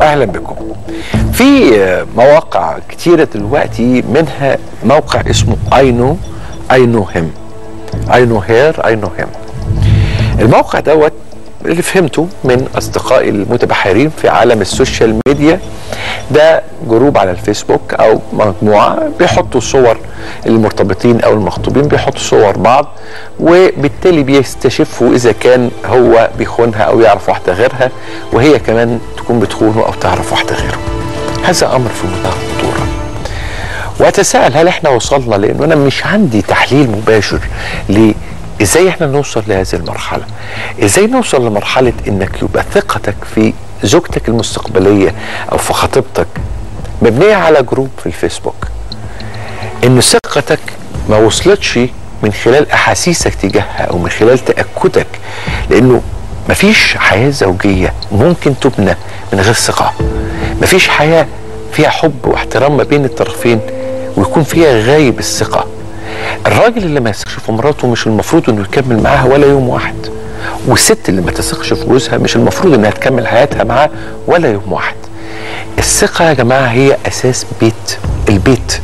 اهلا بكم في مواقع كتيره دلوقتي منها موقع اسمه اي نو اي نو هيم اي نو هير اي نو هيم الموقع دوت اللي فهمته من اصدقائي المتبحرين في عالم السوشيال ميديا ده جروب على الفيسبوك او مجموعه بيحطوا صور المرتبطين او المخطوبين بيحطوا صور بعض وبالتالي بيستشفوا اذا كان هو بيخونها او يعرف واحده غيرها وهي كمان تكون بتخونه او تعرف واحده غيره. هذا امر في منتهى الخطوره. واتساءل هل احنا وصلنا لانه انا مش عندي تحليل مباشر ل ازاي احنا نوصل لهذه المرحله ازاي نوصل لمرحله انك يبقى ثقتك في زوجتك المستقبليه او في خطيبتك مبنيه على جروب في الفيسبوك ان ثقتك ما وصلتش من خلال احاسيسك تجاهها او من خلال تاكدك لانه مفيش حياه زوجيه ممكن تبنى من غير ثقه مفيش حياه فيها حب واحترام ما بين الطرفين ويكون فيها غايب الثقه الراجل اللي ما يثقش في مراته مش المفروض انه يكمل معاها ولا يوم واحد والست اللي ما تثقش في جوزها مش المفروض انها تكمل حياتها معاه ولا يوم واحد الثقة يا جماعة هي أساس بيت البيت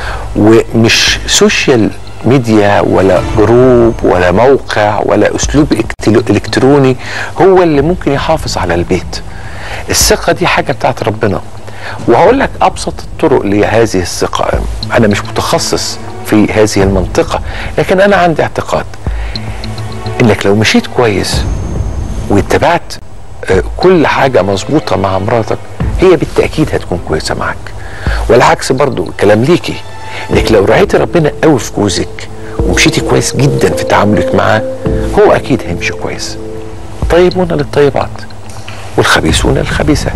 ومش سوشيال ميديا ولا جروب ولا موقع ولا أسلوب إلكتروني هو اللي ممكن يحافظ على البيت الثقة دي حاجة بتاعت ربنا وهقول لك أبسط الطرق لهذه الثقة أنا مش متخصص في هذه المنطقة لكن أنا عندي اعتقاد إنك لو مشيت كويس واتبعت كل حاجة مظبوطة مع مراتك هي بالتأكيد هتكون كويسة معك والعكس برضو الكلام ليكي إنك لو رعيتي ربنا قوي في جوزك ومشيتي كويس جدا في تعاملك معاه هو أكيد هيمشي كويس طيبون للطيبات والخبيثون للخبيثات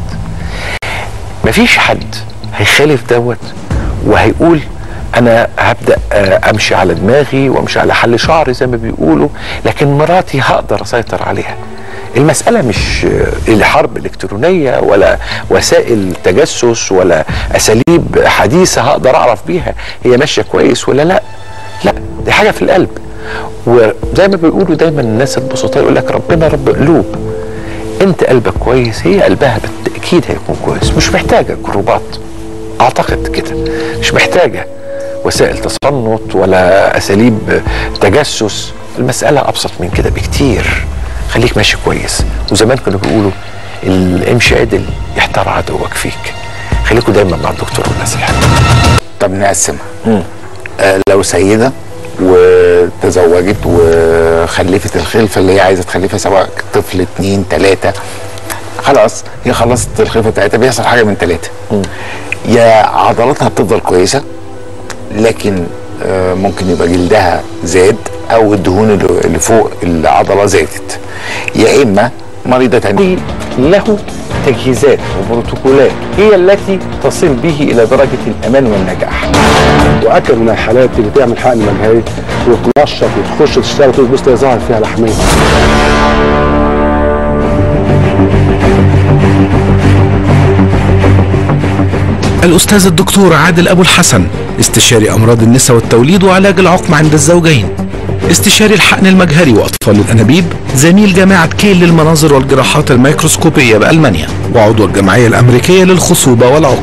مفيش حد هيخالف دوت وهيقول انا هبدا امشي على دماغي وامشي على حل شعري زي ما بيقولوا لكن مراتي هقدر اسيطر عليها المسألة مش الحرب الإلكترونية ولا وسائل تجسس ولا أساليب حديثة هقدر أعرف بيها هي ماشية كويس ولا لا لا دي حاجة في القلب وزي ما بيقولوا دايما الناس البسطاء يقول لك ربنا رب قلوب انت قلبك كويس هي قلبها بالتأكيد هيكون كويس مش محتاجة جروبات أعتقد كده مش محتاجة وسائل تصنت ولا اساليب تجسس المساله ابسط من كده بكتير خليك ماشي كويس وزمان كانوا بيقولوا امشي عدل يحتار عدوك فيك خليكوا دايما مع الدكتور والناس الحلوه طب نقسمها آه لو سيده وتزوجت وخلفت الخلفه اللي هي عايزه تخلفها سواء طفل اتنين تلاته خلاص هي خلصت الخلفه بتاعتها بيحصل حاجه من ثلاثه يا عضلاتها بتفضل كويسه لكن ممكن يبقى جلدها زاد او الدهون اللي فوق العضله زادت يا اما مريضه تانية له تجهيزات وبروتوكولات هي التي تصل به الى درجه الامان والنجاح واكثر من الحالات اللي تعمل حقن مجهري وتنشط وتخش تشتغل تبص ظهر فيها لحميه الأستاذ الدكتور عادل أبو الحسن استشاري أمراض النساء والتوليد وعلاج العقم عند الزوجين استشاري الحقن المجهري وأطفال الأنابيب زميل جامعة كيل للمناظر والجراحات الميكروسكوبية بألمانيا وعضو الجمعية الأمريكية للخصوبة والعقم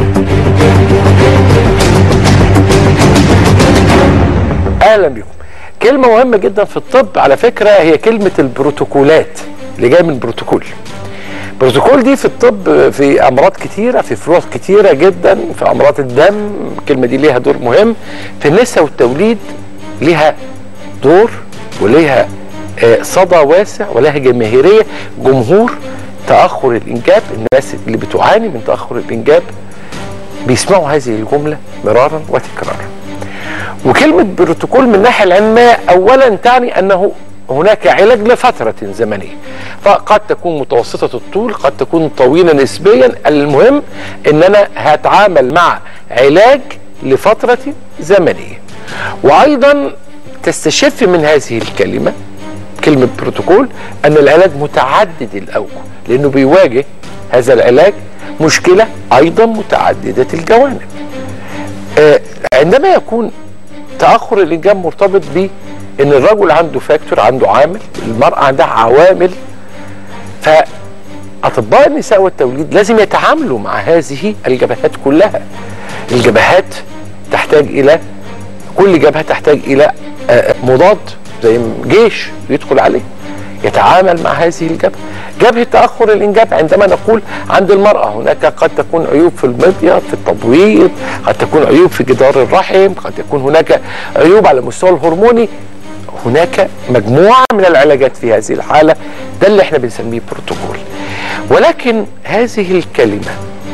أهلا بكم كلمة مهمة جدا في الطب على فكرة هي كلمة البروتوكولات اللي جاية من البروتوكول البروتوكول دي في الطب في امراض كتيره في فروع كتيره جدا في امراض الدم الكلمه دي ليها دور مهم في النساء والتوليد ليها دور وليها صدى واسع ولها جماهيريه جمهور تاخر الانجاب الناس اللي بتعاني من تاخر الانجاب بيسمعوا هذه الجمله مرارا وتكرارا وكلمه بروتوكول من الناحيه العلميه اولا تعني انه هناك علاج لفترة زمنية فقد تكون متوسطة الطول قد تكون طويلة نسبيا المهم ان انا هتعامل مع علاج لفترة زمنية وايضا تستشف من هذه الكلمة كلمة بروتوكول ان العلاج متعدد الاوجه لانه بيواجه هذا العلاج مشكلة ايضا متعددة الجوانب آه عندما يكون تأخر الانجاب مرتبط ب ان الرجل عنده فاكتور عنده عامل المرأة عندها عوامل اطباء النساء والتوليد لازم يتعاملوا مع هذه الجبهات كلها الجبهات تحتاج الى كل جبهه تحتاج الى آه، مضاد زي جيش يدخل عليه يتعامل مع هذه الجبهه جبهه تاخر الانجاب عندما نقول عند المراه هناك قد تكون عيوب في المبيض في التبويض قد تكون عيوب في جدار الرحم قد يكون هناك عيوب على المستوى الهرموني هناك مجموعه من العلاجات في هذه الحاله ده اللي احنا بنسميه بروتوكول ولكن هذه الكلمه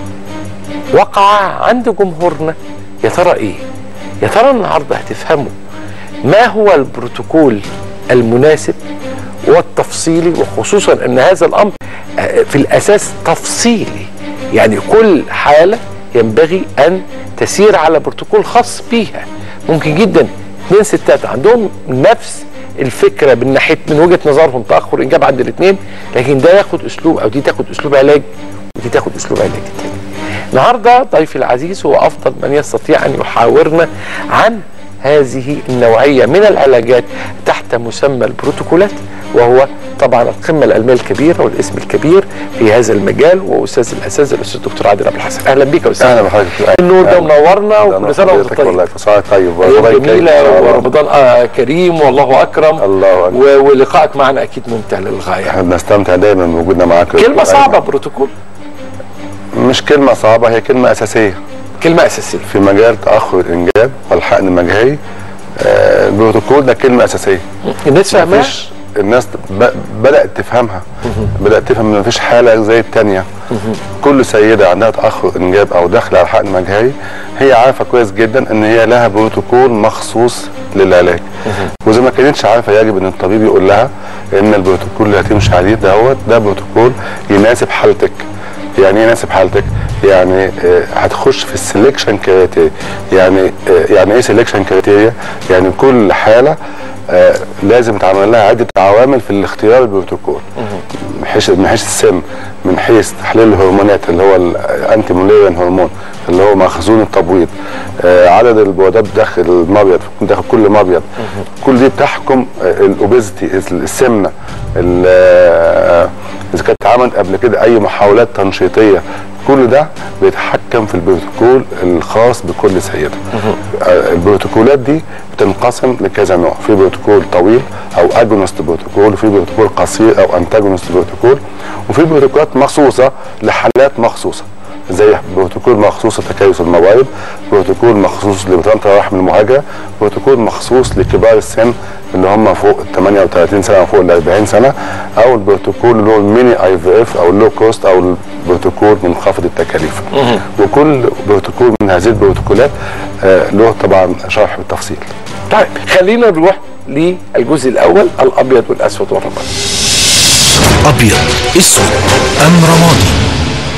وقع عند جمهورنا يا ترى ايه يا ترى النهارده هتفهموا ما هو البروتوكول المناسب والتفصيلي وخصوصا ان هذا الامر آه، في الاساس تفصيلي يعني كل حاله ينبغي ان تسير على بروتوكول خاص بيها ممكن جدا اثنين ستات عندهم نفس الفكره من ناحيه من وجهه نظرهم تاخر انجاب عند الاثنين لكن ده ياخد اسلوب او دي تاخد اسلوب علاج ودي تاخد اسلوب علاج تاني النهارده ضيفي العزيز هو افضل من يستطيع ان يحاورنا عن هذه النوعيه من العلاجات تحت مسمى البروتوكولات وهو طبعا القمه العلميه الكبيره والاسم الكبير في هذا المجال واستاذ الاساتذه الاستاذ الدكتور عادل ابو الحسن اهلا بك يا استاذ اهلا بحضرتك النور ده أهلا. منورنا ده وكل سنه وانت حضرتك والله طيب في ساعة طيب ايام ورمضان كريم إن جميله شاء الله. ورمضان آه كريم والله اكرم الله أكبر. و- ولقائك معنا اكيد ممتع للغايه احنا بنستمتع دايما بوجودنا معاك كلمه صعبه بروتوكول مش كلمة صعبة هي كلمة أساسية كلمه اساسيه في مجال تأخر الإنجاب والحقن المجهري آه، البروتوكول ده كلمة أساسية الناس فاهمها مفيش الناس ب- بدأت تفهمها بدأت تفهم ان مفيش حالة زي التانية كل سيدة عندها تأخر إنجاب أو داخلة على حقن مجهري هي عارفة كويس جدا إن هي لها بروتوكول مخصوص للعلاج وإذا ما كانتش عارفة يجب إن الطبيب يقول لها إن البروتوكول اللي هتمشي عليه دوت ده بروتوكول يناسب حالتك يعني ايه يناسب حالتك؟ يعني آه، هتخش في السلكشن كريتيريا يعني آه، يعني ايه سلكشن كريتيريا؟ يعني كل حاله آه، لازم يتعمل لها عده عوامل في الاختيار البروتوكول من حيث من حيث السن من حيث تحليل الهرمونات اللي هو الانتي موليرين هرمون اللي هو مخزون التبويض آه، عدد البويضات داخل المبيض داخل كل مبيض كل دي بتحكم آه، الاوبيزيتي السمنه ال- آه، اذا كانت اتعملت قبل كده اي محاولات تنشيطيه كل ده بيتحكم في البروتوكول الخاص بكل سيده آه، البروتوكولات دي بتنقسم لكذا نوع في بروتوكول طويل او اجونست بروتوكول وفي بروتوكول قصير او انتاجونست بروتوكول وفي بروتوكولات مخصوصه لحالات مخصوصه زي بروتوكول مخصوص لتكيس الموارد بروتوكول مخصوص لبطانه الرحم المهاجره بروتوكول مخصوص لكبار السن اللي هم فوق ال 38 سنه وفوق ال 40 سنه او البروتوكول اللي هو الميني اي في اف او اللو كوست او البروتوكول منخفض التكاليف وكل بروتوكول من هذه البروتوكولات آه له طبعا شرح بالتفصيل طيب خلينا نروح للجزء الاول الابيض والاسود والرمادي أبيض أسود أم رمادي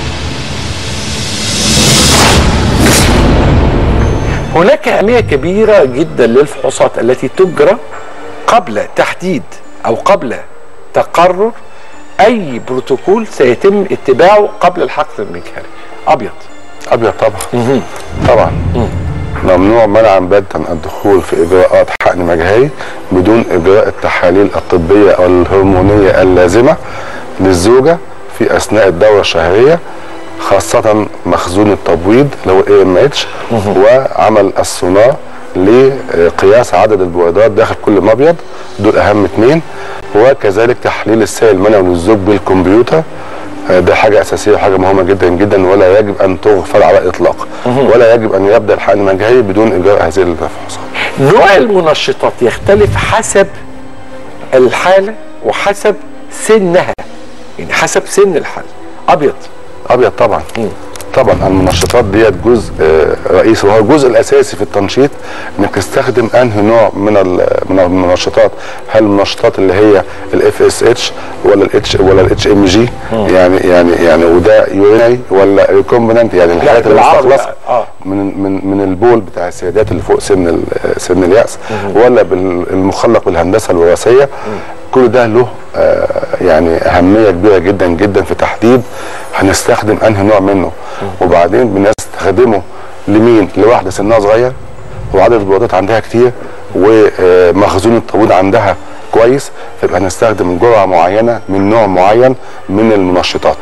هناك أهمية كبيرة جدا للفحوصات التي تجرى قبل تحديد أو قبل تقرر أي بروتوكول سيتم اتباعه قبل الحقن المجهري أبيض ابيض طبعا طبعا ممنوع منعا باتا الدخول في اجراءات حقن مجهري بدون اجراء التحاليل الطبيه او الهرمونيه اللازمه للزوجه في اثناء الدوره الشهريه خاصة مخزون التبويض اللي هو اي ام اتش وعمل السونار لقياس عدد البويضات داخل كل مبيض دول اهم اثنين وكذلك تحليل السائل المنوي للزوج بالكمبيوتر آه، ده حاجة أساسية وحاجة مهمة جدا جدا ولا يجب أن تغفل على الإطلاق ولا يجب أن يبدأ الحقن المجهري بدون إجراء هذه الفحوصات نوع المنشطات يختلف حسب الحالة وحسب سنها يعني حسب سن الحالة أبيض أبيض طبعا طبعا المنشطات ديت جزء آه، رئيسي وهو الجزء الاساسي في التنشيط انك تستخدم انهي نوع من ال- من المنشطات هل المنشطات اللي هي الاف اس اتش ولا الاتش ولا الاتش ام جي يعني يعني يعني وده يورينري ولا ريكومبننت يعني الحاجات بالعربي المستخلصه بقى، آه. من من من البول بتاع السيدات اللي فوق سن ال- سن الياس ولا بالمخلق بالهندسه الوراثيه كل ده له آه، يعني اهميه كبيره جدا جدا في تحديد هنستخدم انهي نوع منه وبعدين بنستخدمه لمين لواحده سنها صغير وعدد البويضات عندها كتير ومخزون التبويض عندها كويس فيبقى هنستخدم جرعه معينه من نوع معين من المنشطات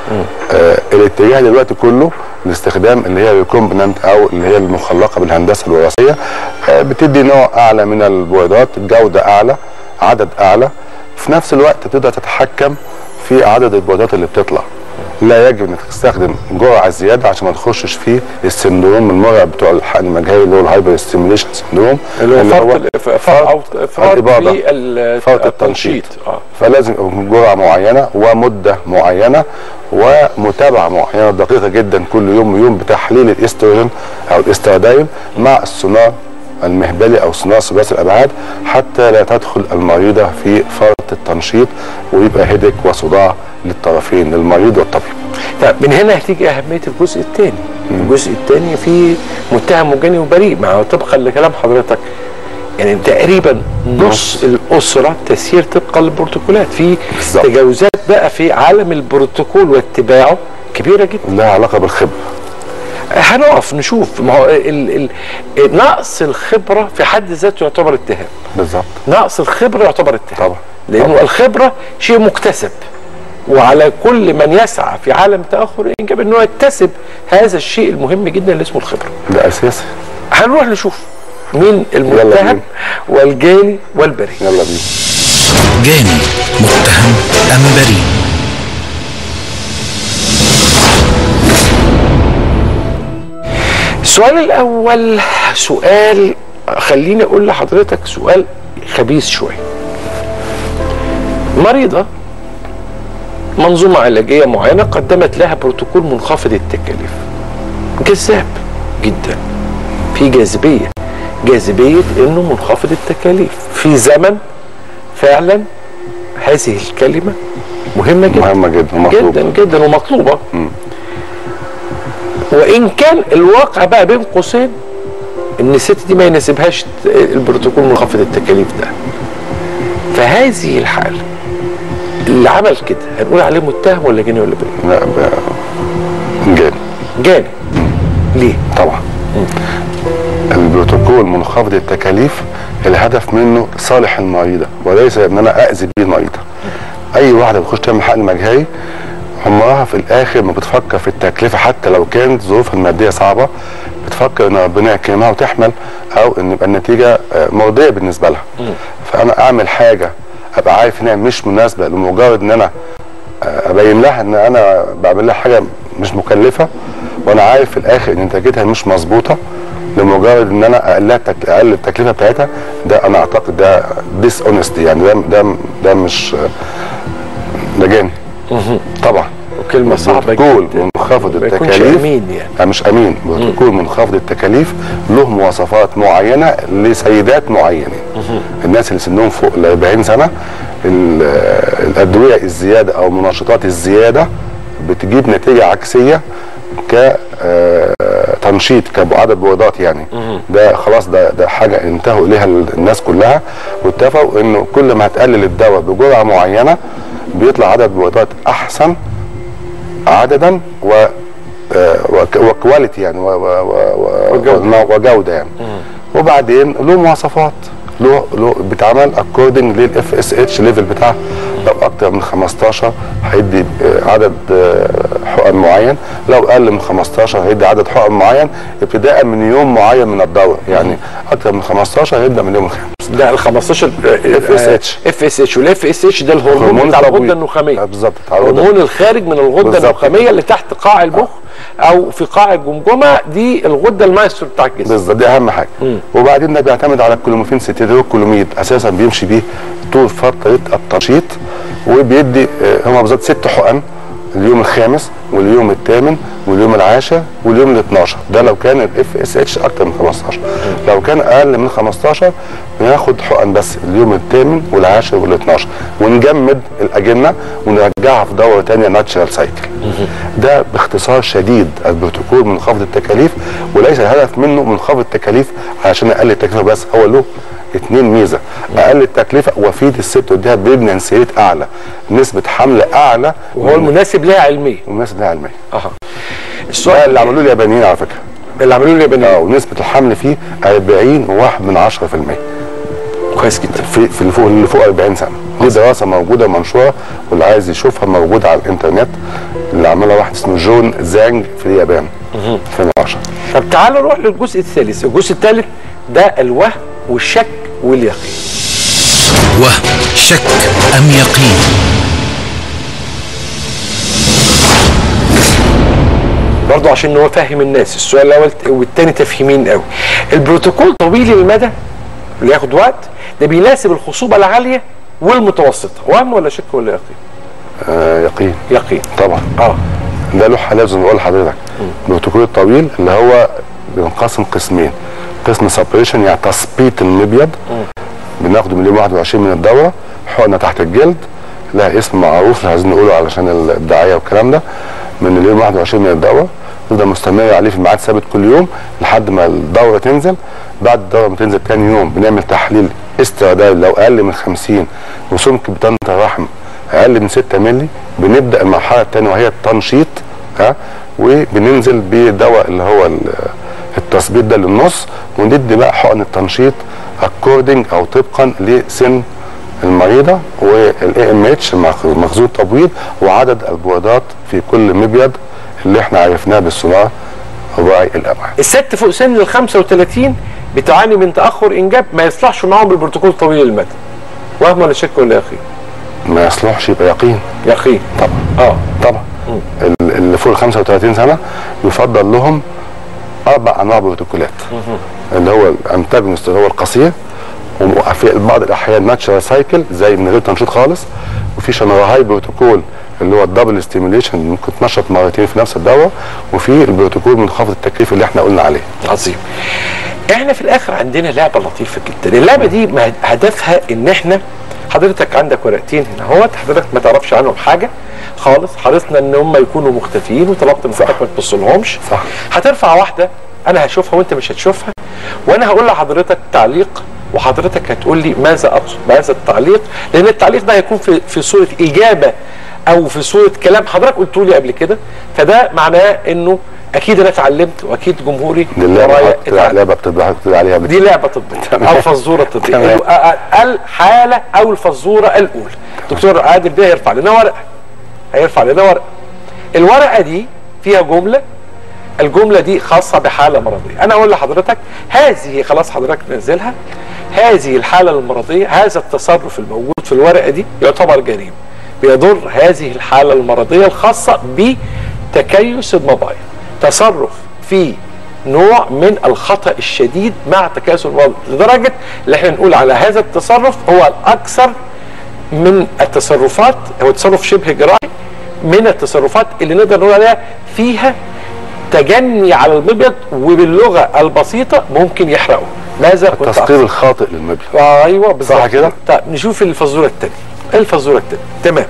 آه الاتجاه دلوقتي كله لاستخدام اللي هي الكومبوننت او اللي هي المخلقه بالهندسه الوراثيه آه بتدي نوع اعلى من البويضات جوده اعلى عدد اعلى في نفس الوقت تقدر تتحكم في عدد البويضات اللي بتطلع لا يجب انك تستخدم جرعه زياده عشان ما تخشش في السندروم المرعب بتوع الحقن المجهري اللي هو الهايبر ستيميوليشن سندروم اللي هو فرط الافراط او افراط الإباضة. في ال- فرط التنشيط اه فلازم يبقى جرعه معينه ومده معينه ومتابعه معينه دقيقه جدا كل يوم ويوم بتحليل الاستروجين او الاسترادايل مع السونار المهبلي او سونار ثلاثي الابعاد حتى لا تدخل المريضه في فرط التنشيط ويبقى هيدك وصداع للطرفين للمريض والطبيب. طيب من هنا هتيجي اهميه الجزء الثاني الجزء الثاني فيه متهم وجاني وبريء مع طبقا لكلام حضرتك يعني تقريبا نص الاسره تسير طبقا للبروتوكولات في بالظبط. تجاوزات بقى في عالم البروتوكول واتباعه كبيره جدا لها علاقه بالخبره. هنقف نشوف ما هو ال ال نقص الخبره في حد ذاته يعتبر اتهام بالظبط. نقص الخبره يعتبر اتهام طبعا. لانه طبعا. الخبره شيء مكتسب وعلى كل من يسعى في عالم تاخر الانجاب انه يكتسب هذا الشيء المهم جدا اللي اسمه الخبره ده اساسي. هنروح نشوف مين يلا المتهم بينا. والجاني والبريء يلا بينا. جاني متهم أم بريء السؤال الاول سؤال خليني اقول لحضرتك سؤال خبيث شويه مريضه منظومه علاجيه معينه قدمت لها بروتوكول منخفض التكاليف جذاب جدا في جاذبيه جاذبيه انه منخفض التكاليف في زمن فعلا هذه الكلمه مهمه جدا مهمه جدا ومطلوبه. جدا جدا ومطلوبه وان كان الواقع بقى بين قوسين ان الست دي ما يناسبهاش البروتوكول منخفض التكاليف ده فهذه الحاله اللي عمل كده هنقول عليه متهم ولا جاني ولا بريء؟ لا ب- جاني. جاني ليه؟ طبعا البروتوكول منخفض التكاليف الهدف منه صالح المريضه وليس ان انا اذي بيه المريضه اي واحده بتخش تعمل حقن مجهري عمرها في الاخر ما بتفكر في التكلفه حتى لو كانت ظروفها الماديه صعبه بتفكر ان ربنا يكرمها وتحمل او ان يبقى النتيجه آه، مرضيه بالنسبه لها فانا اعمل حاجه ابقى عارف انها مش مناسبه لمجرد ان انا آه، ابين لها ان انا بعمل لها حاجه مش مكلفه وانا عارف في الاخر ان نتيجتها مش مظبوطه لمجرد ان انا اقلها التك- اقل التكلفه بتاعتها ده انا اعتقد ده ديس اونستي يعني ده ده ده مش ده جاني طبعا كلمه صعبه بروتوكول جدا منخفض ما يكونش التكاليف امين يعني لا مش امين بروتوكول منخفض التكاليف له مواصفات معينه لسيدات معينين الناس اللي سنهم فوق ال 40 سنه ال- الادويه الزياده او المنشطات الزياده بتجيب نتيجه عكسيه ك آه، تنشيط كعدد بويضات يعني ده خلاص ده ده حاجه انتهوا اليها الناس كلها واتفقوا انه كل ما هتقلل الدواء بجرعه معينه بيطلع عدد بويضات احسن عددا و آه، وك- وكواليتي يعني و- و- و- و- وجوده يعني وبعدين له مواصفات له له بيتعمل اكوردنج للاف اس اتش ليفل بتاعه لو اكتر من 15 هيدي آه، عدد آه، حقن معين لو اقل من 15 هيدي عدد حقن معين ابتداء من يوم معين من الدوره يعني اكتر من 15 هيبدا من اليوم الخامس ده ال 15 FSH. اف اس اتش والاف اس اتش ده الهرمون هرمون بتاع التبويض. الغده النخاميه آه، بالظبط، بتاع الغدة. الهرمون الخارج من الغده بالظبط. النخاميه اللي تحت قاع المخ او في قاع الجمجمه دي الغده المايسترو بتاع الجسم بالظبط دي اهم حاجه وبعدين ده بيعتمد على الكلوميفين ستيرو الكلوميد اساسا بيمشي بيه طول فتره التنشيط وبيدي آه، هما بالظبط ست حقن اليوم الخامس واليوم الثامن واليوم العاشر واليوم ال 12 ده لو كان الاف اس اتش اكتر من 15 لو كان اقل من 15 بناخد حقن بس اليوم الثامن والعاشر وال 12 ونجمد الاجنه ونرجعها في دوره ثانيه ناتشرال سايكل ده باختصار شديد البروتوكول منخفض التكاليف وليس الهدف منه منخفض التكاليف علشان اقل التكلفه بس هو له اتنين ميزه اقل التكلفه وفيد الست قدامها بريجننسي ريت اعلى نسبه حمل اعلى وهو المناسب ليها علميا الناس ده علميه اها ده السؤال اللي عملوه اليابانيين على فكره اللي عملوه لي اه بني ونسبه الحمل فيه 40 وواحد من 10% كويس جدا في في اللي فوق اللي فوق 40 سنه دي دراسه موجوده منشوره واللي عايز يشوفها موجوده على الانترنت اللي عملها واحد اسمه جون زانج في اليابان 2010 طب تعالوا نروح للجزء الثالث الجزء الثالث ده الوهم والشك واليقين وهم شك أم يقين برضه عشان نفهم الناس السؤال الاول والثاني تفهيمين قوي البروتوكول طويل المدى اللي ياخد وقت ده بيناسب الخصوبه العاليه والمتوسطه وهم ولا شك ولا يقين آه يقين يقين طبعا اه ده له حالات زي ما بقول لحضرتك البروتوكول الطويل اللي هو بينقسم قسمين قسم سبريشن يعني تثبيط المبيض بناخده من يوم 21 من الدوره حقنه تحت الجلد لها اسم معروف مش عايزين نقوله علشان الدعايه والكلام ده من اليوم 21 من الدوره تفضل مستمر عليه في ميعاد ثابت كل يوم لحد ما الدوره تنزل بعد الدوره ما تنزل تاني يوم بنعمل تحليل استعداد لو اقل من 50 وسمك بطانه الرحم اقل من 6 مللي بنبدا المرحله الثانيه وهي التنشيط ها وبننزل بدواء اللي هو ال- التثبيت ده للنص وندي بقى حقن التنشيط اكوردنج او طبقا لسن المريضه والاي ام اتش مخزون التبويض وعدد البويضات في كل مبيض اللي احنا عرفناه بالسونار رباعي الابعاد الست فوق سن ال 35 بتعاني من تاخر انجاب ما يصلحش معاهم بالبروتوكول طويل المدى وهم ولا شك ولا يقين ما يصلحش يبقى يقين يقين طبعا اه طبعا ال- اللي فوق ال 35 سنه يفضل لهم اربع انواع بروتوكولات اللي هو الانتاجونست اللي هو القصير وفي بعض الاحيان ناتشرال سايكل زي من غير تنشيط خالص وفي شنراهاي بروتوكول اللي هو الدبل ستيميوليشن ممكن تنشط مرتين في نفس الدوره وفي البروتوكول منخفض التكليف اللي احنا قلنا عليه عظيم احنا في الاخر عندنا لعبه لطيفه جدا اللعبه دي ما- هدفها ان احنا حضرتك عندك ورقتين هنا اهوت حضرتك ما تعرفش عنهم حاجه خالص حرصنا ان هم يكونوا مختفيين وطلبت من حضرتك ما تبصلهمش صح. هترفع واحده انا هشوفها وانت مش هتشوفها وانا هقول لحضرتك تعليق وحضرتك هتقول لي ماذا اقصد بهذا التعليق لان التعليق ده هيكون في في صوره اجابه او في صوره كلام حضرتك قلته لي قبل كده فده معناه انه اكيد انا اتعلمت واكيد جمهوري دي اللعبه ورايا حضرتك بتقول- اتعلم. لعبه بتطبع بتقول عليها دي لعبه طبيه او فزوره طبيه تمام. الحاله او الفزوره الاولى دكتور عادل بيه هيرفع لنا ورقه هيرفع لنا ورقه الورقه دي فيها جمله الجمله دي خاصه بحاله مرضيه انا اقول لحضرتك هذه خلاص حضرتك نزلها هذه الحاله المرضيه هذا التصرف الموجود في الورقه دي يعتبر جريمه بيضر هذه الحاله المرضيه الخاصه بتكيس المبايض تصرف في نوع من الخطا الشديد مع تكاثر المبايض لدرجه اللي احنا نقول على هذا التصرف هو الاكثر من التصرفات هو تصرف شبه جراحي من التصرفات اللي نقدر نقول عليها فيها تجني على المبيض وباللغه البسيطه ممكن يحرقه ماذا كنت التثقيب أقصد؟ الخاطئ للمبيض ايوه بالظبط صح كده؟ طيب نشوف الفزوره الثانيه الفزوره الثانيه تمام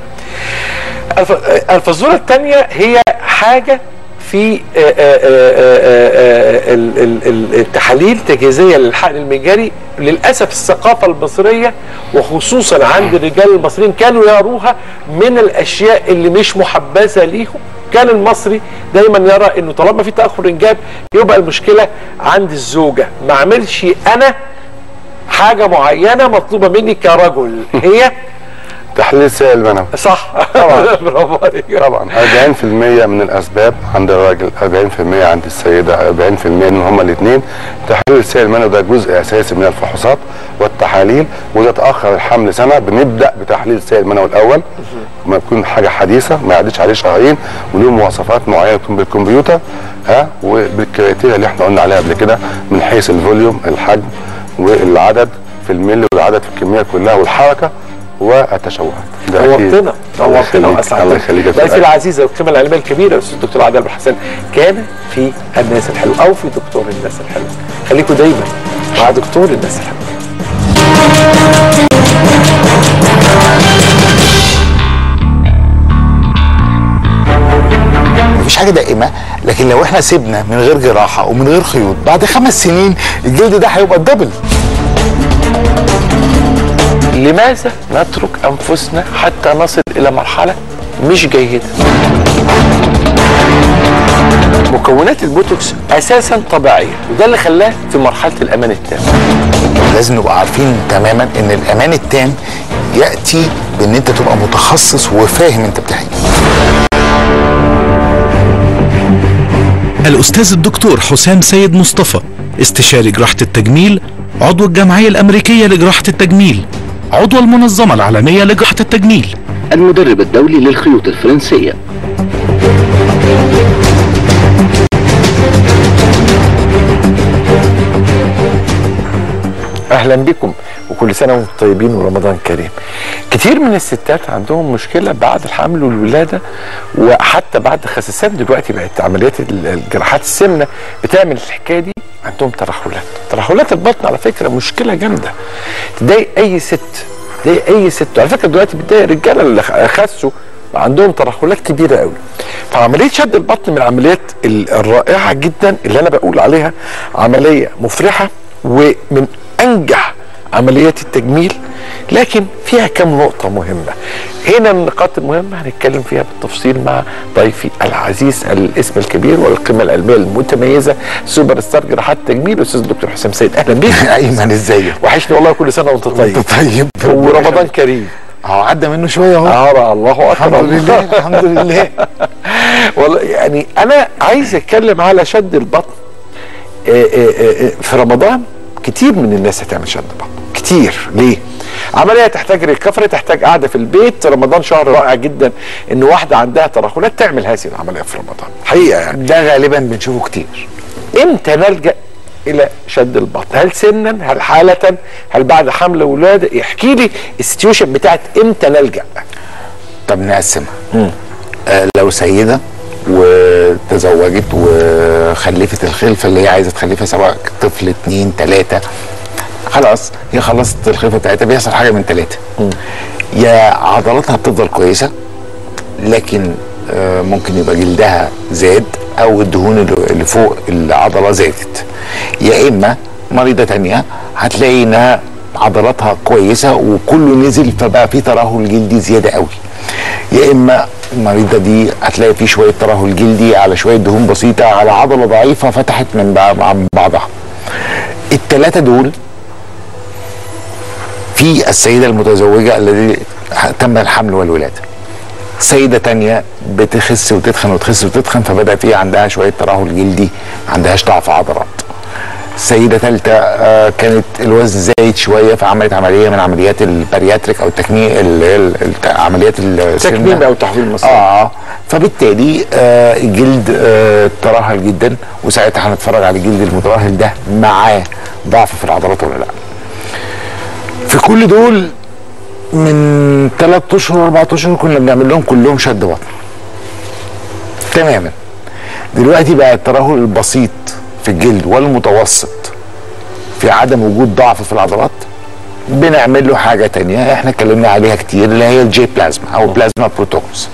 الف- الفزوره الثانيه هي حاجه في آه، آه، آه، آه، آه، ال- ال- ال- التحاليل تجهيزيه للحقن المجاري للاسف الثقافه المصريه وخصوصا عند الرجال المصريين كانوا يروها من الاشياء اللي مش محبذه ليهم كان المصري دايما يرى انه طالما في تاخر انجاب يبقى المشكله عند الزوجه ما اعملش انا حاجه معينه مطلوبه مني كرجل هي تحليل سائل منوي صح طبعا. برافو عليك طبعا 40% من الاسباب عند الراجل 40% عند السيده 40% من هما الاثنين تحليل السائل المنوي ده جزء اساسي من الفحوصات والتحاليل واذا تاخر الحمل سنه بنبدا بتحليل السائل المنوي الاول ما يكون حاجه حديثه ما يعديش عليه شهرين وله مواصفات معينه يكون بالكمبيوتر ها وبالكريتيريا اللي احنا قلنا عليها قبل كده من حيث الفوليوم الحجم والعدد في الملي والعدد في الكميه كلها والحركه والتشوهات ده أكيد. نورتنا الله نورتنا يخليك الله واسعدتنا يخليك يا ضيفي أستاذ العزيزه والقيمه العلميه الكبيره الاستاذ الدكتور عادل أبو الحسن كان في الناس الحلوه او في دكتور الناس الحلوه خليكم دايما مع دكتور الناس الحلوه مفيش حاجه دائمه لكن لو احنا سيبنا من غير جراحه ومن غير خيوط بعد خمس سنين الجلد ده هيبقى الدبل لماذا نترك انفسنا حتى نصل الى مرحله مش جيده مكونات البوتوكس اساسا طبيعيه وده اللي خلاه في مرحله الامان التام لازم نبقى عارفين تماما ان الامان التام ياتي بان انت تبقى متخصص وفاهم انت بتحكي الأستاذ الدكتور حسام سيد مصطفى استشاري جراحة التجميل عضو الجمعية الأمريكية لجراحة التجميل عضو المنظمة العالمية لجراحة التجميل المدرب الدولي للخيوط الفرنسية اهلا بكم وكل سنه وانتم طيبين ورمضان كريم كتير من الستات عندهم مشكله بعد الحمل والولاده وحتى بعد خسسان دلوقتي بقت عمليات ال- الجراحات السمنه بتعمل الحكايه دي عندهم ترهلات ترهلات البطن على فكره مشكله جامده تضايق اي ست تضايق اي ست وعلى فكره دلوقتي بتضايق الرجاله اللي خسوا عندهم ترهلات كبيره قوي فعمليه شد البطن من العمليات ال- الرائعه جدا اللي انا بقول عليها عمليه مفرحه ومن انجح عمليات التجميل لكن فيها كم نقطة مهمة هنا النقاط المهمة هنتكلم فيها بالتفصيل مع ضيفي العزيز الاسم الكبير والقيمة العلمية المتميزة سوبر ستار جراحات التجميل الأستاذ الدكتور حسام سيد أهلا بيك ايمن ازيك وحشني والله كل سنة وأنت طيب انت طيب ورمضان كريم اهو عدى منه شويه اهو اه الله أكبر الحمد لله الحمد لله والله يعني انا عايز اتكلم على شد البطن آه، آه، آه، في رمضان كتير من الناس هتعمل شد بطن كتير ليه عمليه تحتاج ريكفري تحتاج قاعده في البيت رمضان شهر رائع جدا ان واحده عندها ترهلات تعمل هذه العمليه في رمضان حقيقه يعني ده غالبا بنشوفه كتير امتى نلجا الى شد البطن هل سنا هل حاله هل بعد حمل ولاده يحكي لي السيتويشن بتاعت امتى نلجا طب نقسمها آه لو سيده وتزوجت وخلفت الخلفه اللي هي عايزه تخلفها سواء طفل اتنين تلاته خلاص هي خلصت الخلفه بتاعتها بيحصل حاجه من تلاته يا عضلاتها بتفضل كويسه لكن آه ممكن يبقى جلدها زاد او الدهون اللي اللي فوق العضله زادت يا اما مريضه تانية هتلاقي انها عضلاتها كويسه وكله نزل فبقى في ترهل جلدي زياده قوي يا اما المريضه دي هتلاقي في شويه ترهل جلدي على شويه دهون بسيطه على عضله ضعيفه فتحت من بع- عن بعضها الثلاثه دول في السيده المتزوجه التي تم الحمل والولاده سيدة تانية بتخس وتتخن وتخس وتتخن فبدأ في عندها شوية ترهل جلدي ما عندهاش ضعف عضلات سيدة ثالثة آه كانت الوزن زايد شوية فعملت عملية من عمليات البارياتريك أو التكميم اللي هي ال- الت- عمليات السمنة. تكميم او تحويل مصاري اه فبالتالي آه الجلد آه ترهل جدا وساعتها هنتفرج على الجلد المترهل ده معاه ضعف في العضلات ولا لا في كل دول من ثلاث اشهر اربع اشهر كنا بنعمل لهم كلهم شد بطن تماما دلوقتي بقى الترهل البسيط في الجلد والمتوسط في عدم وجود ضعف في العضلات بنعمل له حاجه تانية احنا اتكلمنا عليها كتير اللي هي الجي بلازما او بلازما بروتوكولز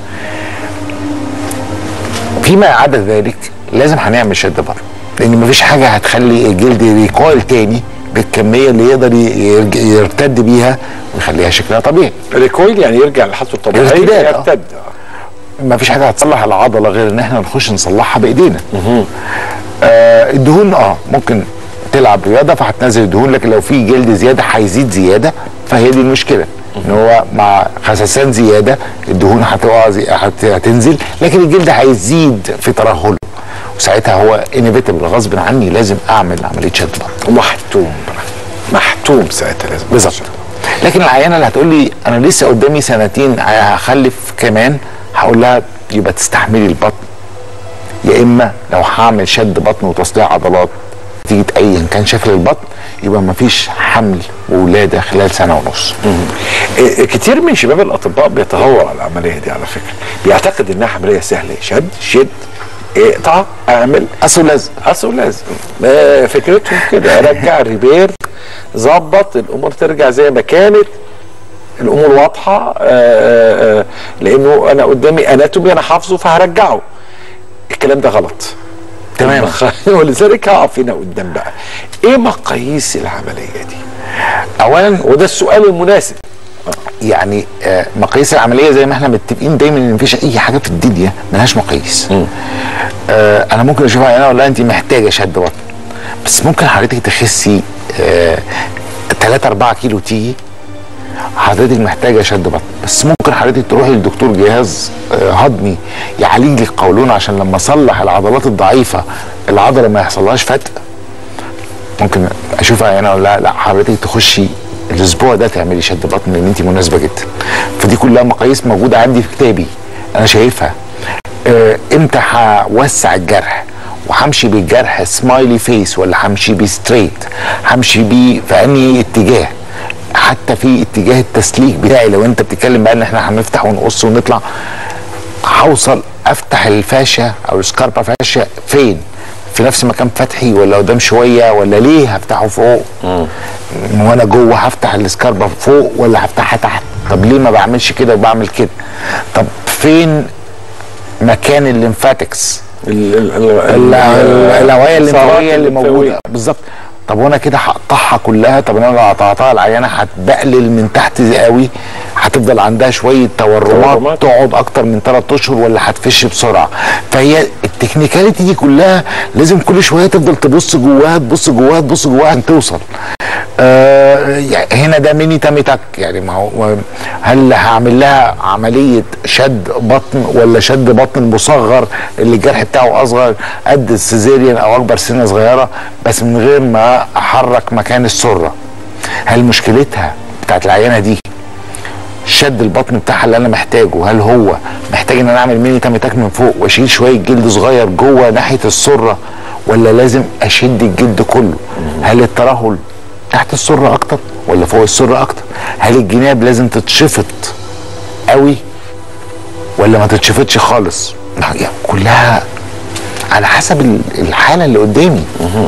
فيما عدا ذلك لازم هنعمل شد بطن لان مفيش حاجه هتخلي الجلد ريكويل تاني بالكميه اللي يقدر يرج- يرتد بيها ويخليها شكلها طبيعي ريكويل يعني يرجع لحالته الطبيعيه ارتداد، آه. يرتد ما فيش حاجه هتصلح العضله غير ان احنا نخش نصلحها بايدينا آه الدهون اه ممكن تلعب رياضه فهتنزل الدهون لكن لو في جلد زياده هيزيد زياده فهي دي المشكله ان هو مع خسسان زياده الدهون هتقع زي- هت- هتنزل لكن الجلد هيزيد في ترهله وساعتها هو انيفيتبل غصب عني لازم اعمل عمليه شد بطن ومحتوم بقى محتوم ساعتها لازم بالظبط لكن العيانه اللي هتقول لي انا لسه قدامي سنتين هخلف كمان هقول لها يبقى تستحملي البطن يا اما لو هعمل شد بطن وتصليح عضلات نتيجه ايا كان شكل البطن يبقى مفيش حمل وولاده خلال سنه ونص إيه، كتير من شباب الاطباء بيتهور على العمليه دي على فكره بيعتقد انها عمليه سهله شد شد اقطع اعمل اصل لازم اصل لازم آه، فكرتهم كده رجع الريبير ظبط الامور ترجع زي ما كانت الامور واضحه آه، آه، آه، لانه انا قدامي اناتومي انا حافظه فهرجعه الكلام ده غلط تمام. ولذلك هقف هنا قدام بقى ايه مقاييس العمليه دي اولا وده السؤال المناسب يعني آه، مقاييس العمليه زي ما احنا متفقين دايما ان مفيش اي حاجه في الدنيا ملهاش مقاييس آه انا ممكن اشوف عيانه اقول لها انت محتاجه شد بطن بس ممكن حضرتك تخسي 3 4 كيلو تيجي حضرتك محتاجه شد بطن بس ممكن حضرتك تروحي للدكتور جهاز آه، هضمي يعالج لك قولون عشان لما اصلح العضلات الضعيفه العضله ما يحصلهاش فتق ممكن اشوفها انا ولا لا لا حضرتك تخشي الاسبوع ده تعملي شد بطن لان انت مناسبه جدا فدي كلها مقاييس موجوده عندي في كتابي انا شايفها آه، امتى هوسع الجرح وهمشي بالجرح سمايلي فيس ولا همشي بيه ستريت همشي بيه في انهي اتجاه حتى في اتجاه التسليك بتاعي لو انت بتتكلم بقى ان احنا هنفتح ونقص ونطلع هوصل افتح الفاشة او السكاربا فاشة فين في نفس مكان فتحي ولا قدام شويه ولا ليه هفتحه فوق وانا جوه هفتح السكاربا فوق ولا هفتحها تحت طب ليه ما بعملش كده وبعمل كده طب فين مكان الليمفاتكس ال- ال- الاوعيه الليمفاويه اللي موجوده بالظبط طب وانا كده هقطعها كلها طب انا لو قطعتها العيانه هتبقلل من تحت قوي هتفضل عندها شويه تورمات تقعد اكتر من 3 اشهر ولا هتفش بسرعه فهي التكنيكاليتي دي كلها لازم كل شويه تفضل تبص جواها تبص جواها تبص جواها عشان توصل آه يعني هنا ده ميني تامي تك يعني ما هو هل هعمل لها عمليه شد بطن ولا شد بطن مصغر اللي الجرح بتاعه اصغر قد السيزيريان او اكبر سنه صغيره بس من غير ما احرك مكان السره هل مشكلتها بتاعت العيانه دي شد البطن بتاعها اللي انا محتاجه هل هو محتاج ان انا اعمل ميني تامي تاك من فوق واشيل شويه جلد صغير جوه ناحيه السره ولا لازم اشد الجلد كله هل الترهل تحت السره اكتر ولا فوق السره اكتر هل الجناب لازم تتشفط قوي ولا ما تتشفتش خالص يعني كلها على حسب ال- الحاله اللي قدامي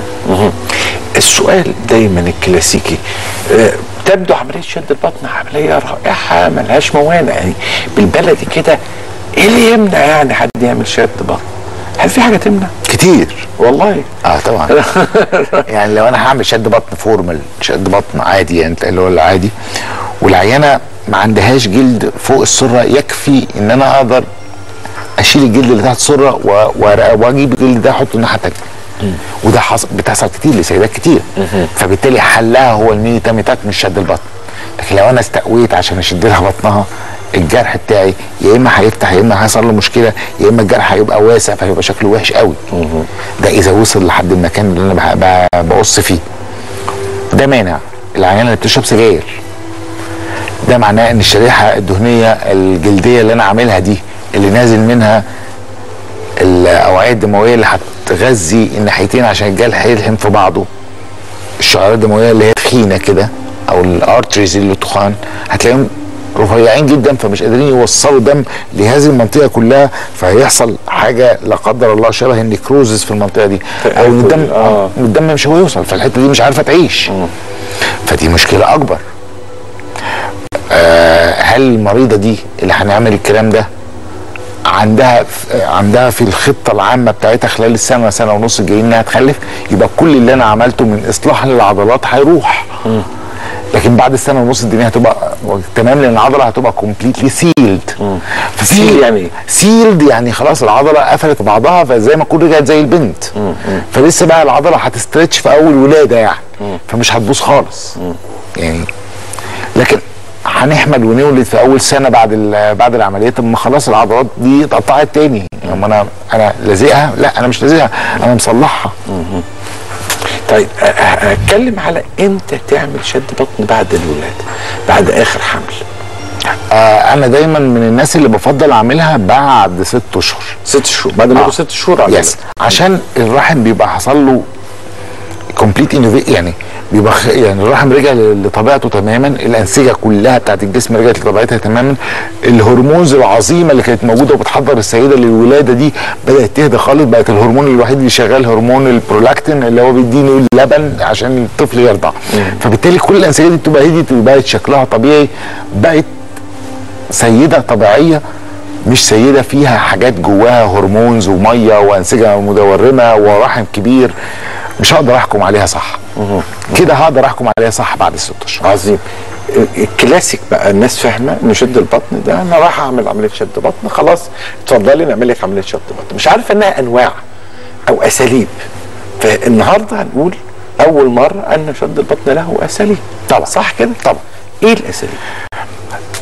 السؤال دايما الكلاسيكي آه، تبدو عمليه شد البطن عمليه رائعه ملهاش موانع يعني بالبلدي كده ايه اللي يمنع يعني حد يعمل شد بطن؟ هل في حاجه تمنع؟ كتير والله اه طبعا يعني لو انا هعمل شد بطن فورمال شد بطن عادي يعني اللي هو العادي والعيانه ما عندهاش جلد فوق السره يكفي ان انا اقدر اشيل الجلد اللي تحت السره و- و- واجيب الجلد ده احطه الناحيه التانيه وده حصل بتحصل كتير لسيدات كتير فبالتالي حلها هو الميني تامي تاك مش شد البطن لكن لو انا استقويت عشان اشد لها بطنها الجرح بتاعي يا اما هيفتح يا اما هيحصل له مشكله يا اما الجرح هيبقى واسع فهيبقى شكله وحش قوي ده اذا وصل لحد المكان اللي انا بح- ب- بقص فيه ده مانع العيانه اللي بتشرب سجاير ده معناه ان الشريحه الدهنيه الجلديه اللي انا عاملها دي اللي نازل منها الاوعيه الدمويه اللي هتغذي الناحيتين عشان الجرح يلحم في بعضه الشعيرات الدمويه اللي هي تخينه كده او الارتريز اللي تخان هتلاقيهم رفيعين جدا فمش قادرين يوصلوا دم لهذه المنطقه كلها فهيحصل حاجه لا قدر الله شبه النكروزس في المنطقه دي او ان الدم آه. الدم مش هيوصل فالحته دي مش عارفه تعيش فدي مشكله اكبر آه هل المريضه دي اللي هنعمل الكلام ده عندها عندها في الخطه العامه بتاعتها خلال السنه سنه ونص الجايين انها تخلف يبقى كل اللي انا عملته من اصلاح للعضلات هيروح لكن بعد السنه ونص الدنيا هتبقى تمام لان العضله هتبقى كومبليتلي سيلد Sealed يعني إيه؟ سيلد يعني خلاص العضله قفلت بعضها فزي ما تكون رجعت زي البنت فلسه بقى العضله هتسترتش في اول ولاده يعني فمش هتبوظ خالص يعني لكن هنحمل ونولد في اول سنه بعد ال- بعد العمليه طب ما خلاص العضلات دي اتقطعت تاني لما انا انا لازقها لا انا مش لازقها انا مصلحها طيب أ- أ- اتكلم على امتى تعمل شد بطن بعد الولاده بعد اخر حمل آه انا دايما من الناس اللي بفضل اعملها بعد ست اشهر ست شهور بعد ما يبقوا ست شهور على يس عشان الرحم بيبقى حصل له كومبليت يعني بيبقى خ- يعني الرحم رجع ل- لطبيعته تماما الانسجه كلها بتاعت الجسم رجعت لطبيعتها تماما الهرمونز العظيمه اللي كانت موجوده وبتحضر السيده للولاده دي بدات تهدى خالص بقت الهرمون الوحيد اللي شغال هرمون البرولاكتين اللي هو بيديني اللبن عشان الطفل يرضع فبالتالي كل الانسجه دي بتبقى هديت وبقت شكلها طبيعي بقت سيده طبيعيه مش سيده فيها حاجات جواها هرمونز وميه وانسجه مدورمه ورحم كبير مش هقدر احكم عليها صح كده هقدر احكم عليها صح بعد الست اشهر عظيم الكلاسيك بقى الناس فاهمه ان شد البطن ده انا رايح اعمل عمليه شد بطن خلاص اتفضلي نعمل لك عمليه شد بطن مش عارف انها انواع او اساليب فالنهارده هنقول اول مره ان شد البطن له اساليب طبعا صح كده طبعا ايه الاساليب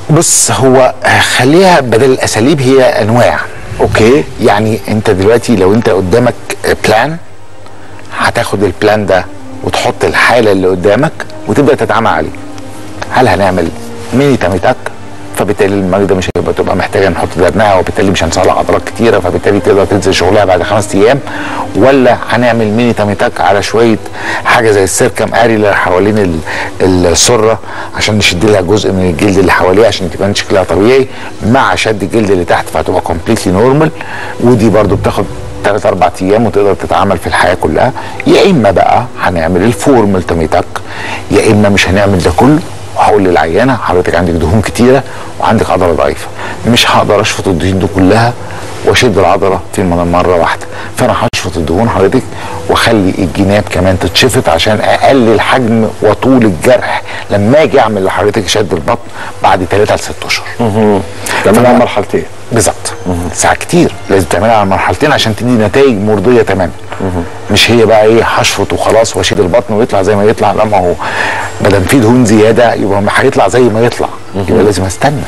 بص هو خليها بدل الاساليب هي انواع اوكي يعني انت دلوقتي لو انت قدامك بلان هتاخد البلان ده وتحط الحاله اللي قدامك وتبدا تتعامل عليه هل هنعمل ميني تاميتاك فبالتالي المريضه مش هيبقى تبقى محتاجه نحط درنها وبالتالي مش هنصلح عضلات كتيره فبالتالي تقدر تنزل شغلها بعد خمس ايام ولا هنعمل ميني تاميتاك على شويه حاجه زي السيركم اري اللي حوالين ال- السره عشان نشد لها جزء من الجلد اللي حواليها عشان تبان شكلها طبيعي مع شد الجلد اللي تحت فهتبقى كومبليتلي نورمال ودي برضو بتاخد ثلاث اربع ايام وتقدر تتعامل في الحياه كلها يا اما بقى هنعمل الفورمال تاميتاك يا اما مش هنعمل ده كله وهقول للعيانه حضرتك عندك دهون كتيره وعندك عضله ضعيفه مش هقدر اشفط الدهون دي كلها واشد العضله في من- مره واحده فانا هشفط الدهون حضرتك واخلي الجناب كمان تتشفط عشان اقلل حجم وطول الجرح لما اجي اعمل لحضرتك شد البطن بعد 3 ل 6 اشهر تعملها فأنا- مرحلتين بالظبط ساعات كتير لازم تعملها على مرحلتين عشان تدي نتائج مرضيه تماما مش هي بقى ايه هشفط وخلاص واشيل البطن ويطلع زي ما يطلع لا ما هو ما دام في دهون زياده يبقى ما هيطلع زي ما يطلع يبقى لازم استنى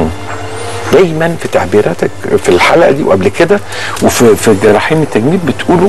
دايما في تعبيراتك في الحلقه دي وقبل كده وفي في جراحين التجميل بتقولوا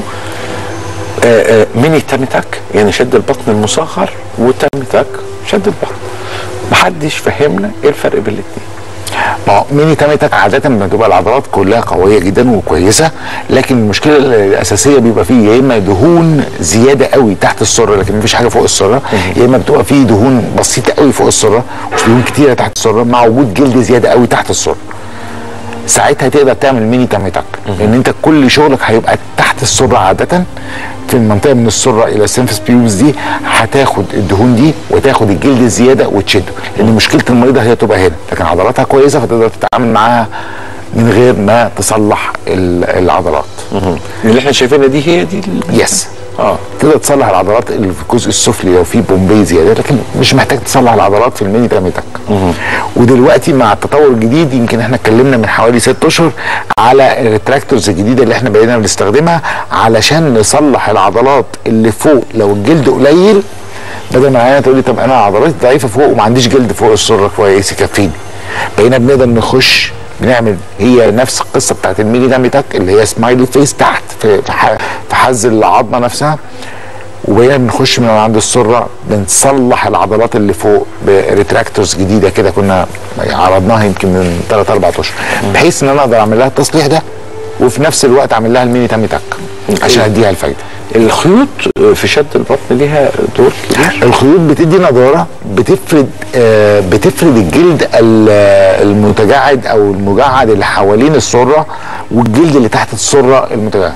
آه، آه، ميني تاميتاك يعني شد البطن المصغر وتاميتاك شد البطن محدش فهمنا ايه الفرق بين الاثنين ما هو ميني تاميتك عاده بتبقى العضلات كلها قويه جدا وكويسه لكن المشكله الاساسيه بيبقى فيه يا اما دهون زياده قوي تحت السره لكن مفيش حاجه فوق السره يا اما بتبقى فيه دهون بسيطه قوي فوق السره مش دهون كتيره تحت السره مع وجود جلد زياده قوي تحت السره ساعتها تقدر تعمل ميني تاميتاك لان انت كل شغلك هيبقى تحت السره عاده في المنطقه من السره الى السينفس بيوبس دي هتاخد الدهون دي وتاخد الجلد الزياده وتشده لان مشكله المريضه هي تبقى هنا لكن عضلاتها كويسه فتقدر تتعامل معاها من غير ما تصلح ال- العضلات اللي احنا شايفينها دي هي دي ال- يس اه تقدر تصلح العضلات اللي في الجزء السفلي لو في بومبي زياده لكن مش محتاج تصلح العضلات في الميني تاميتك ودلوقتي مع التطور الجديد يمكن احنا اتكلمنا من حوالي ست اشهر على الريتراكتورز الجديده اللي احنا بقينا بنستخدمها علشان نصلح العضلات اللي فوق لو الجلد قليل بدل ما العيانه تقول لي طب انا عضلاتي ضعيفه فوق وما عنديش جلد فوق السره كويس يكفيني بقينا بنقدر نخش بنعمل هي نفس القصه بتاعت الميني داميتك اللي هي سمايلي فيس تحت في في ح- في حز العظمه نفسها وبقينا بنخش من عند السره بنصلح العضلات اللي فوق بريتراكتورز جديده كده كنا عرضناها يمكن من 3 4 اشهر بحيث ان انا اقدر اعمل لها التصليح ده وفي نفس الوقت اعمل لها الميني تامي تك عشان اديها الفايده الخيوط في شد البطن ليها دور كبير الخيوط بتدي نضاره بتفرد آه بتفرد الجلد ال- آه، المتجعد او المجعد اللي حوالين السره والجلد اللي تحت السره المتجعد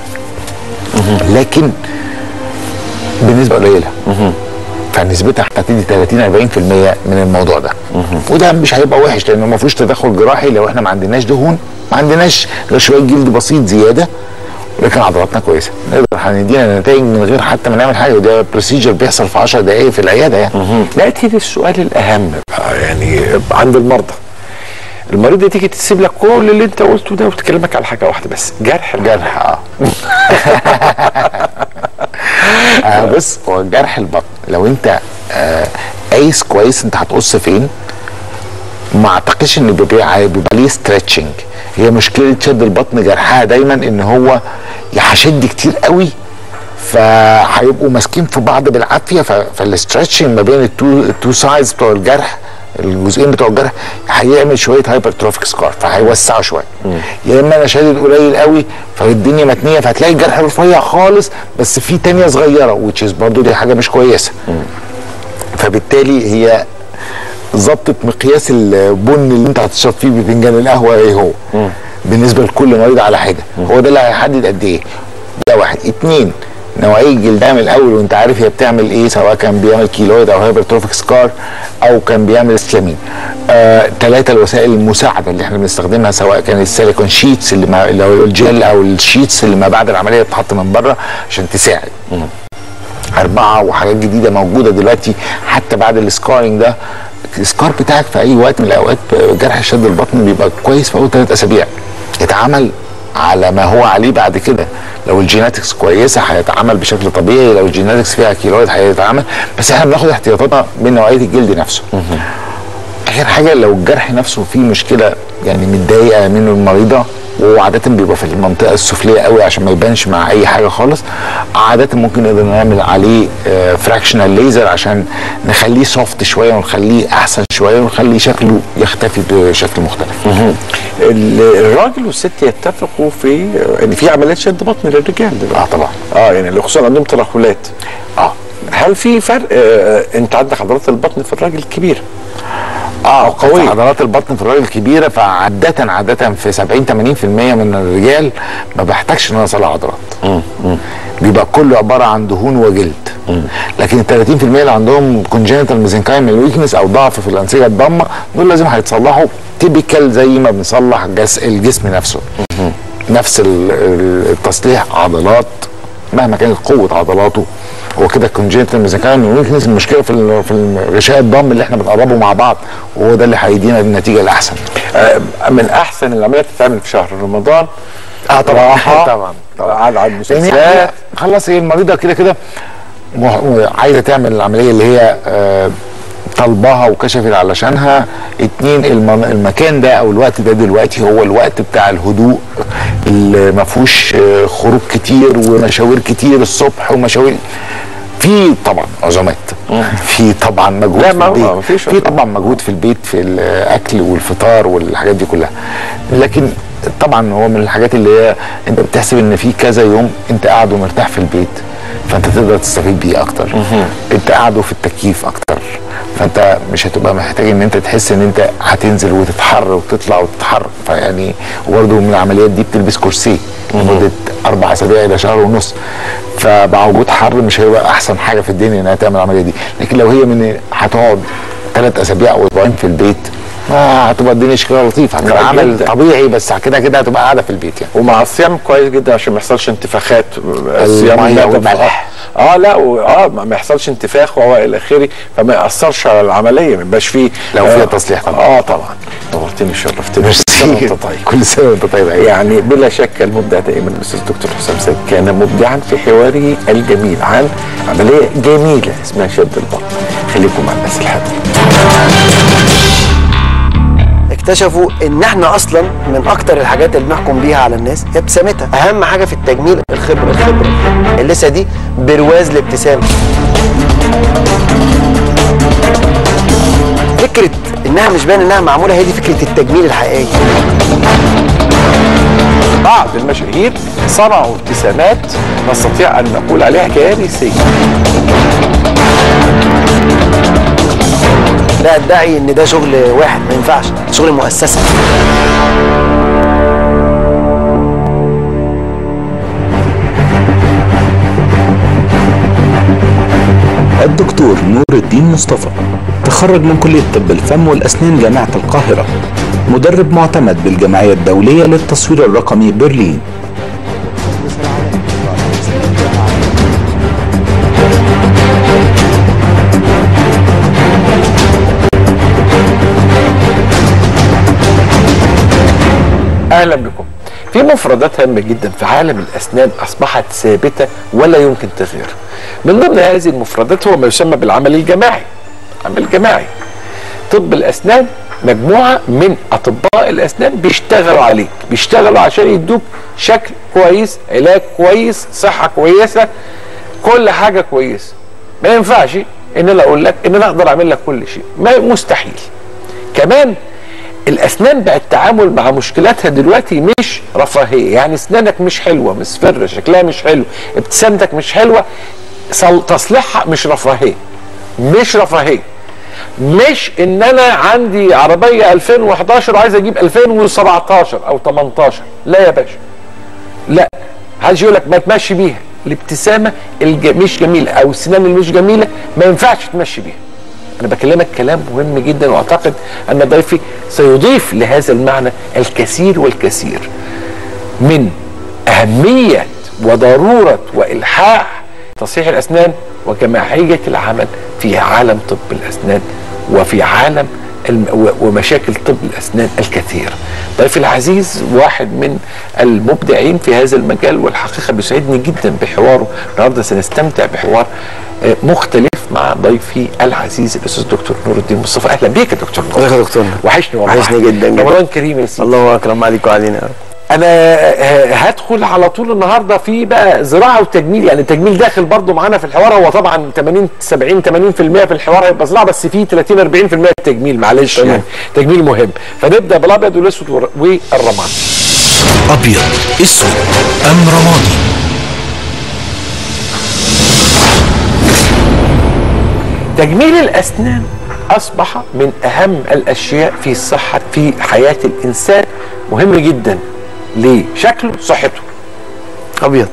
لكن بنسبه قليله فنسبتها هتدي 30 40% من الموضوع ده وده مش هيبقى وحش لانه ما فيهوش تدخل جراحي لو احنا ما عندناش دهون ما عندناش غير شويه جلد بسيط زياده ولكن عضلاتنا كويسه نقدر هندينا نتائج من غير حتى ما نعمل حاجه وده بروسيجر بيحصل في 10 دقائق في العياده يعني ناتي للسؤال الاهم بقى يعني عند المرضى المريضة تيجي تسيب لك كل اللي انت قلته ده وتكلمك على حاجه واحده بس جرح جرح اه آه، بص هو جرح البطن لو انت آه قايس كويس انت هتقص فين ما اعتقدش ان بيبقى بيبقى ليه ستريتشنج هي مشكله شد البطن جرحها دايما ان هو يا هشد كتير قوي فهيبقوا ماسكين في بعض بالعافيه ف- فالستريتشنج ما بين التو التو سايدز بتوع الجرح الجزئين بتوع الجرح هيعمل شويه هايبرتروفيك سكار فهيوسعوا شويه يا اما انا شادد قليل قوي فالدنيا متنيه فهتلاقي الجرح رفيع خالص بس في تانية صغيره وتشيز برضو دي حاجه مش كويسه فبالتالي هي ظبطة مقياس البن اللي انت هتشرب فيه بفنجان القهوه ايه هو بالنسبه لكل مريض على حده هو ده اللي هيحدد قد ايه ده واحد اتنين نوعيه جلدها من الاول وانت عارف هي بتعمل ايه سواء كان بيعمل كيلويد او هايبرتروفيك سكار او كان بيعمل سلامين آه، ثلاثه الوسائل المساعده اللي احنا بنستخدمها سواء كان السيليكون شيتس اللي, ما اللي هو الجل او الشيتس اللي ما بعد العمليه بتتحط من بره عشان تساعد أربعة وحاجات جديدة موجودة دلوقتي حتى بعد السكارينج ده السكار بتاعك في أي وقت من الأوقات جرح شد البطن بيبقى كويس في أول ثلاث أسابيع اتعمل على ما هو عليه بعد كده لو الجيناتكس كويسه هيتعامل بشكل طبيعي لو الجيناتكس فيها كيلويد هيتعامل بس احنا بناخد احتياطاتنا من نوعيه الجلد نفسه اخر حاجه لو الجرح نفسه فيه مشكله يعني متضايقه منه المريضه وهو عاده بيبقى في المنطقه السفليه قوي عشان ما يبانش مع اي حاجه خالص عاده ممكن نقدر نعمل عليه فراكشنال ليزر عشان نخليه سوفت شويه ونخليه احسن شويه ونخليه شكله يختفي بشكل مختلف ال- الراجل والست يتفقوا في ان في عمليات شد بطن للرجال دلوقتي اه طبعا اه يعني اللي خصوصا عندهم ترهلات اه هل في فرق آه انت عندك عضلات البطن في الراجل الكبير اه قوية. قوية عضلات البطن في الراجل الكبيرة فعادة عادة في 70 80% من الرجال ما بحتاجش ان انا اصلح عضلات بيبقى كله عبارة عن دهون وجلد لكن ال 30% اللي عندهم كونجنتال ميزنكايمال ويكنس او ضعف في الانسجة الضمة دول لازم هيتصلحوا تيبيكال زي ما بنصلح جس الجسم نفسه نفس ال- ال- التصليح عضلات مهما كانت قوة عضلاته هو كده كونجنتال ميزنكايمال ويكنس المشكلة في ال- في الغشاء الضم اللي احنا بنقربه مع بعض وهو ده اللي هيدينا النتيجة الأحسن آه من احسن العمليات تتعمل في شهر رمضان اه طبعا راحة، طبعا طبعا على على لان المسلسلات هي خلاص هي المريضه كده كده مه- عايزه تعمل العمليه اللي هي آه، طلبها وكشفت علشانها اتنين المن- المكان ده او الوقت ده دلوقتي هو الوقت بتاع الهدوء اللي ما فيهوش آه، خروج كتير ومشاوير كتير الصبح ومشاوير في طبعا عزومات في طبعا مجهود لا، في ما- البيت ما فيش في طبعا مجهود في البيت في الاكل والفطار والحاجات دي كلها لكن طبعا هو من الحاجات اللي هي انت بتحسب ان في كذا يوم انت قاعد ومرتاح في البيت فانت تقدر تستفيد بيه اكتر انت قاعد في التكييف اكتر فانت مش هتبقى محتاج ان انت تحس ان انت هتنزل وتتحر وتطلع وتتحرك فيعني وبرده من العمليات دي بتلبس كرسي لمده اربع اسابيع الى شهر ونص فمع وجود حر مش هيبقى احسن حاجه في الدنيا انها تعمل العمليه دي لكن لو هي من هتقعد ثلاث اسابيع او اسبوعين في البيت ما هتبقى الدنيا شكلها لطيف هتبقى لا، عمل جداً. طبيعي بس كده كده هتبقى قاعده في البيت يعني ومع الصيام كويس جدا عشان ما يحصلش انتفاخات الصيام المية لا والملح. اه لا و- اه ما ما يحصلش انتفاخ وهو الى اخره فما ياثرش على العمليه ما يبقاش فيه لو آه فيها تصليح طبعا. اه طبعا نورتني شرفتني كل سنة وأنت طيب كل سنه وانت طيب أيوة. يعني بلا شك المبدع دائما الاستاذ دكتور حسام سيد كان مبدعا في حواره الجميل عن عمليه جميله اسمها شد البطن خليكم مع الناس الحلوه اكتشفوا ان احنا اصلا من اكتر الحاجات اللي بنحكم بيها على الناس هي ابتسامتها اهم حاجه في التجميل الخبره الخبره اللثه دي برواز الابتسامه فكره انها مش باين انها معموله هي دي فكره التجميل الحقيقيه بعض المشاهير صنعوا ابتسامات نستطيع ان نقول عليها كارثيه لا ادعي ان ده شغل واحد ما ينفعش شغل مؤسسه الدكتور نور الدين مصطفى تخرج من كلية طب الفم والأسنان جامعة القاهرة مدرب معتمد بالجمعية الدولية للتصوير الرقمي برلين اهلا بكم في مفردات هامه جدا في عالم الاسنان اصبحت ثابته ولا يمكن تغييرها من ضمن هذه المفردات هو ما يسمى بالعمل الجماعي العمل الجماعي طب الاسنان مجموعه من اطباء الاسنان بيشتغلوا عليك بيشتغلوا عشان يدوك شكل كويس علاج كويس صحه كويسه كل حاجه كويسه ما ينفعش ان انا اقول لك ان انا اقدر اعمل لك كل شيء ما مستحيل كمان الاسنان بقت التعامل مع مشكلاتها دلوقتي مش رفاهيه يعني اسنانك مش حلوه مصفره شكلها مش حلو ابتسامتك مش حلوه صل- تصليحها مش رفاهيه مش رفاهيه مش ان انا عندي عربيه 2011 وعايز اجيب 2017 او 18 لا يا باشا لا محدش يقول لك ما تمشي بيها الابتسامه الج... مش جميله او السنان اللي مش جميله ما ينفعش تمشي بيها انا بكلمك كلام مهم جدا واعتقد ان ضيفي سيضيف لهذا المعنى الكثير والكثير من اهميه وضروره والحاح تصحيح الاسنان وجماعيه العمل في عالم طب الاسنان وفي عالم الم- و- ومشاكل طب الاسنان الكثير. ضيفي العزيز واحد من المبدعين في هذا المجال والحقيقه بيسعدني جدا بحواره، النهارده سنستمتع بحوار آه، مختلف مع ضيفي العزيز الاستاذ الدكتور نور الدين مصطفى اهلا بيك يا دكتور نور ازيك يا دكتور وحشني والله وحشني جدا جدا. رمضان كريم يا سيدي الله اكرم عليك وعلينا يا رب انا آه، هدخل على طول النهارده في بقى زراعه وتجميل يعني التجميل داخل برضو معانا في الحوار هو طبعا 80 70 80% في الحوار هيبقى زراعه بس في 30 40% تجميل معلش يعني تجميل مهم فنبدا بالابيض والاسود والر- والرمادي أبيض أسود أم رمادي تجميل الاسنان اصبح من اهم الاشياء في صحه في حياه الانسان مهم جدا ليه شكله صحته ابيض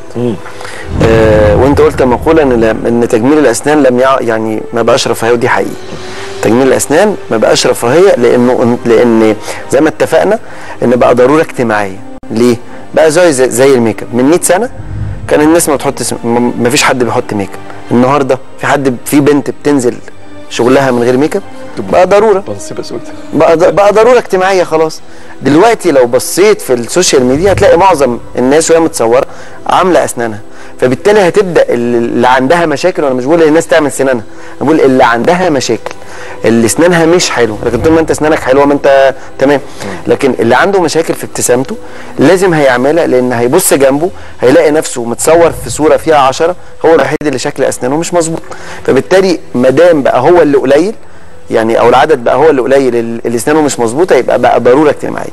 آه وانت قلت مقوله ان لم- ان تجميل الاسنان لم يع... يعني ما بقاش رفاهيه ودي حقيقي تجميل الاسنان ما بقاش رفاهيه لانه لان زي ما اتفقنا ان بقى ضروره اجتماعيه ليه بقى زي زي, زي الميك اب من 100 سنه كان الناس ما تحط ما فيش حد بيحط ميك اب النهارده في حد في بنت بتنزل شغلها من غير ميك اب بقى ضروره بنصيب اسود بقى بقى ضروره اجتماعيه خلاص دلوقتي لو بصيت في السوشيال ميديا هتلاقي معظم الناس وهي متصوره عامله اسنانها فبالتالي هتبدا اللي عندها مشاكل وانا مش بقول الناس تعمل سنانها انا بقول اللي عندها مشاكل اللي اسنانها مش حلوه لكن طول ما انت اسنانك حلوه ما انت تمام لكن اللي عنده مشاكل في ابتسامته لازم هيعملها لان هيبص جنبه هيلاقي نفسه متصور في صوره فيها عشرة هو الوحيد اللي شكل اسنانه مش مظبوط فبالتالي ما دام بقى هو اللي قليل يعني او العدد بقى هو اللي قليل اللي اسنانه مش مظبوطه يبقى بقى ضروره اجتماعيه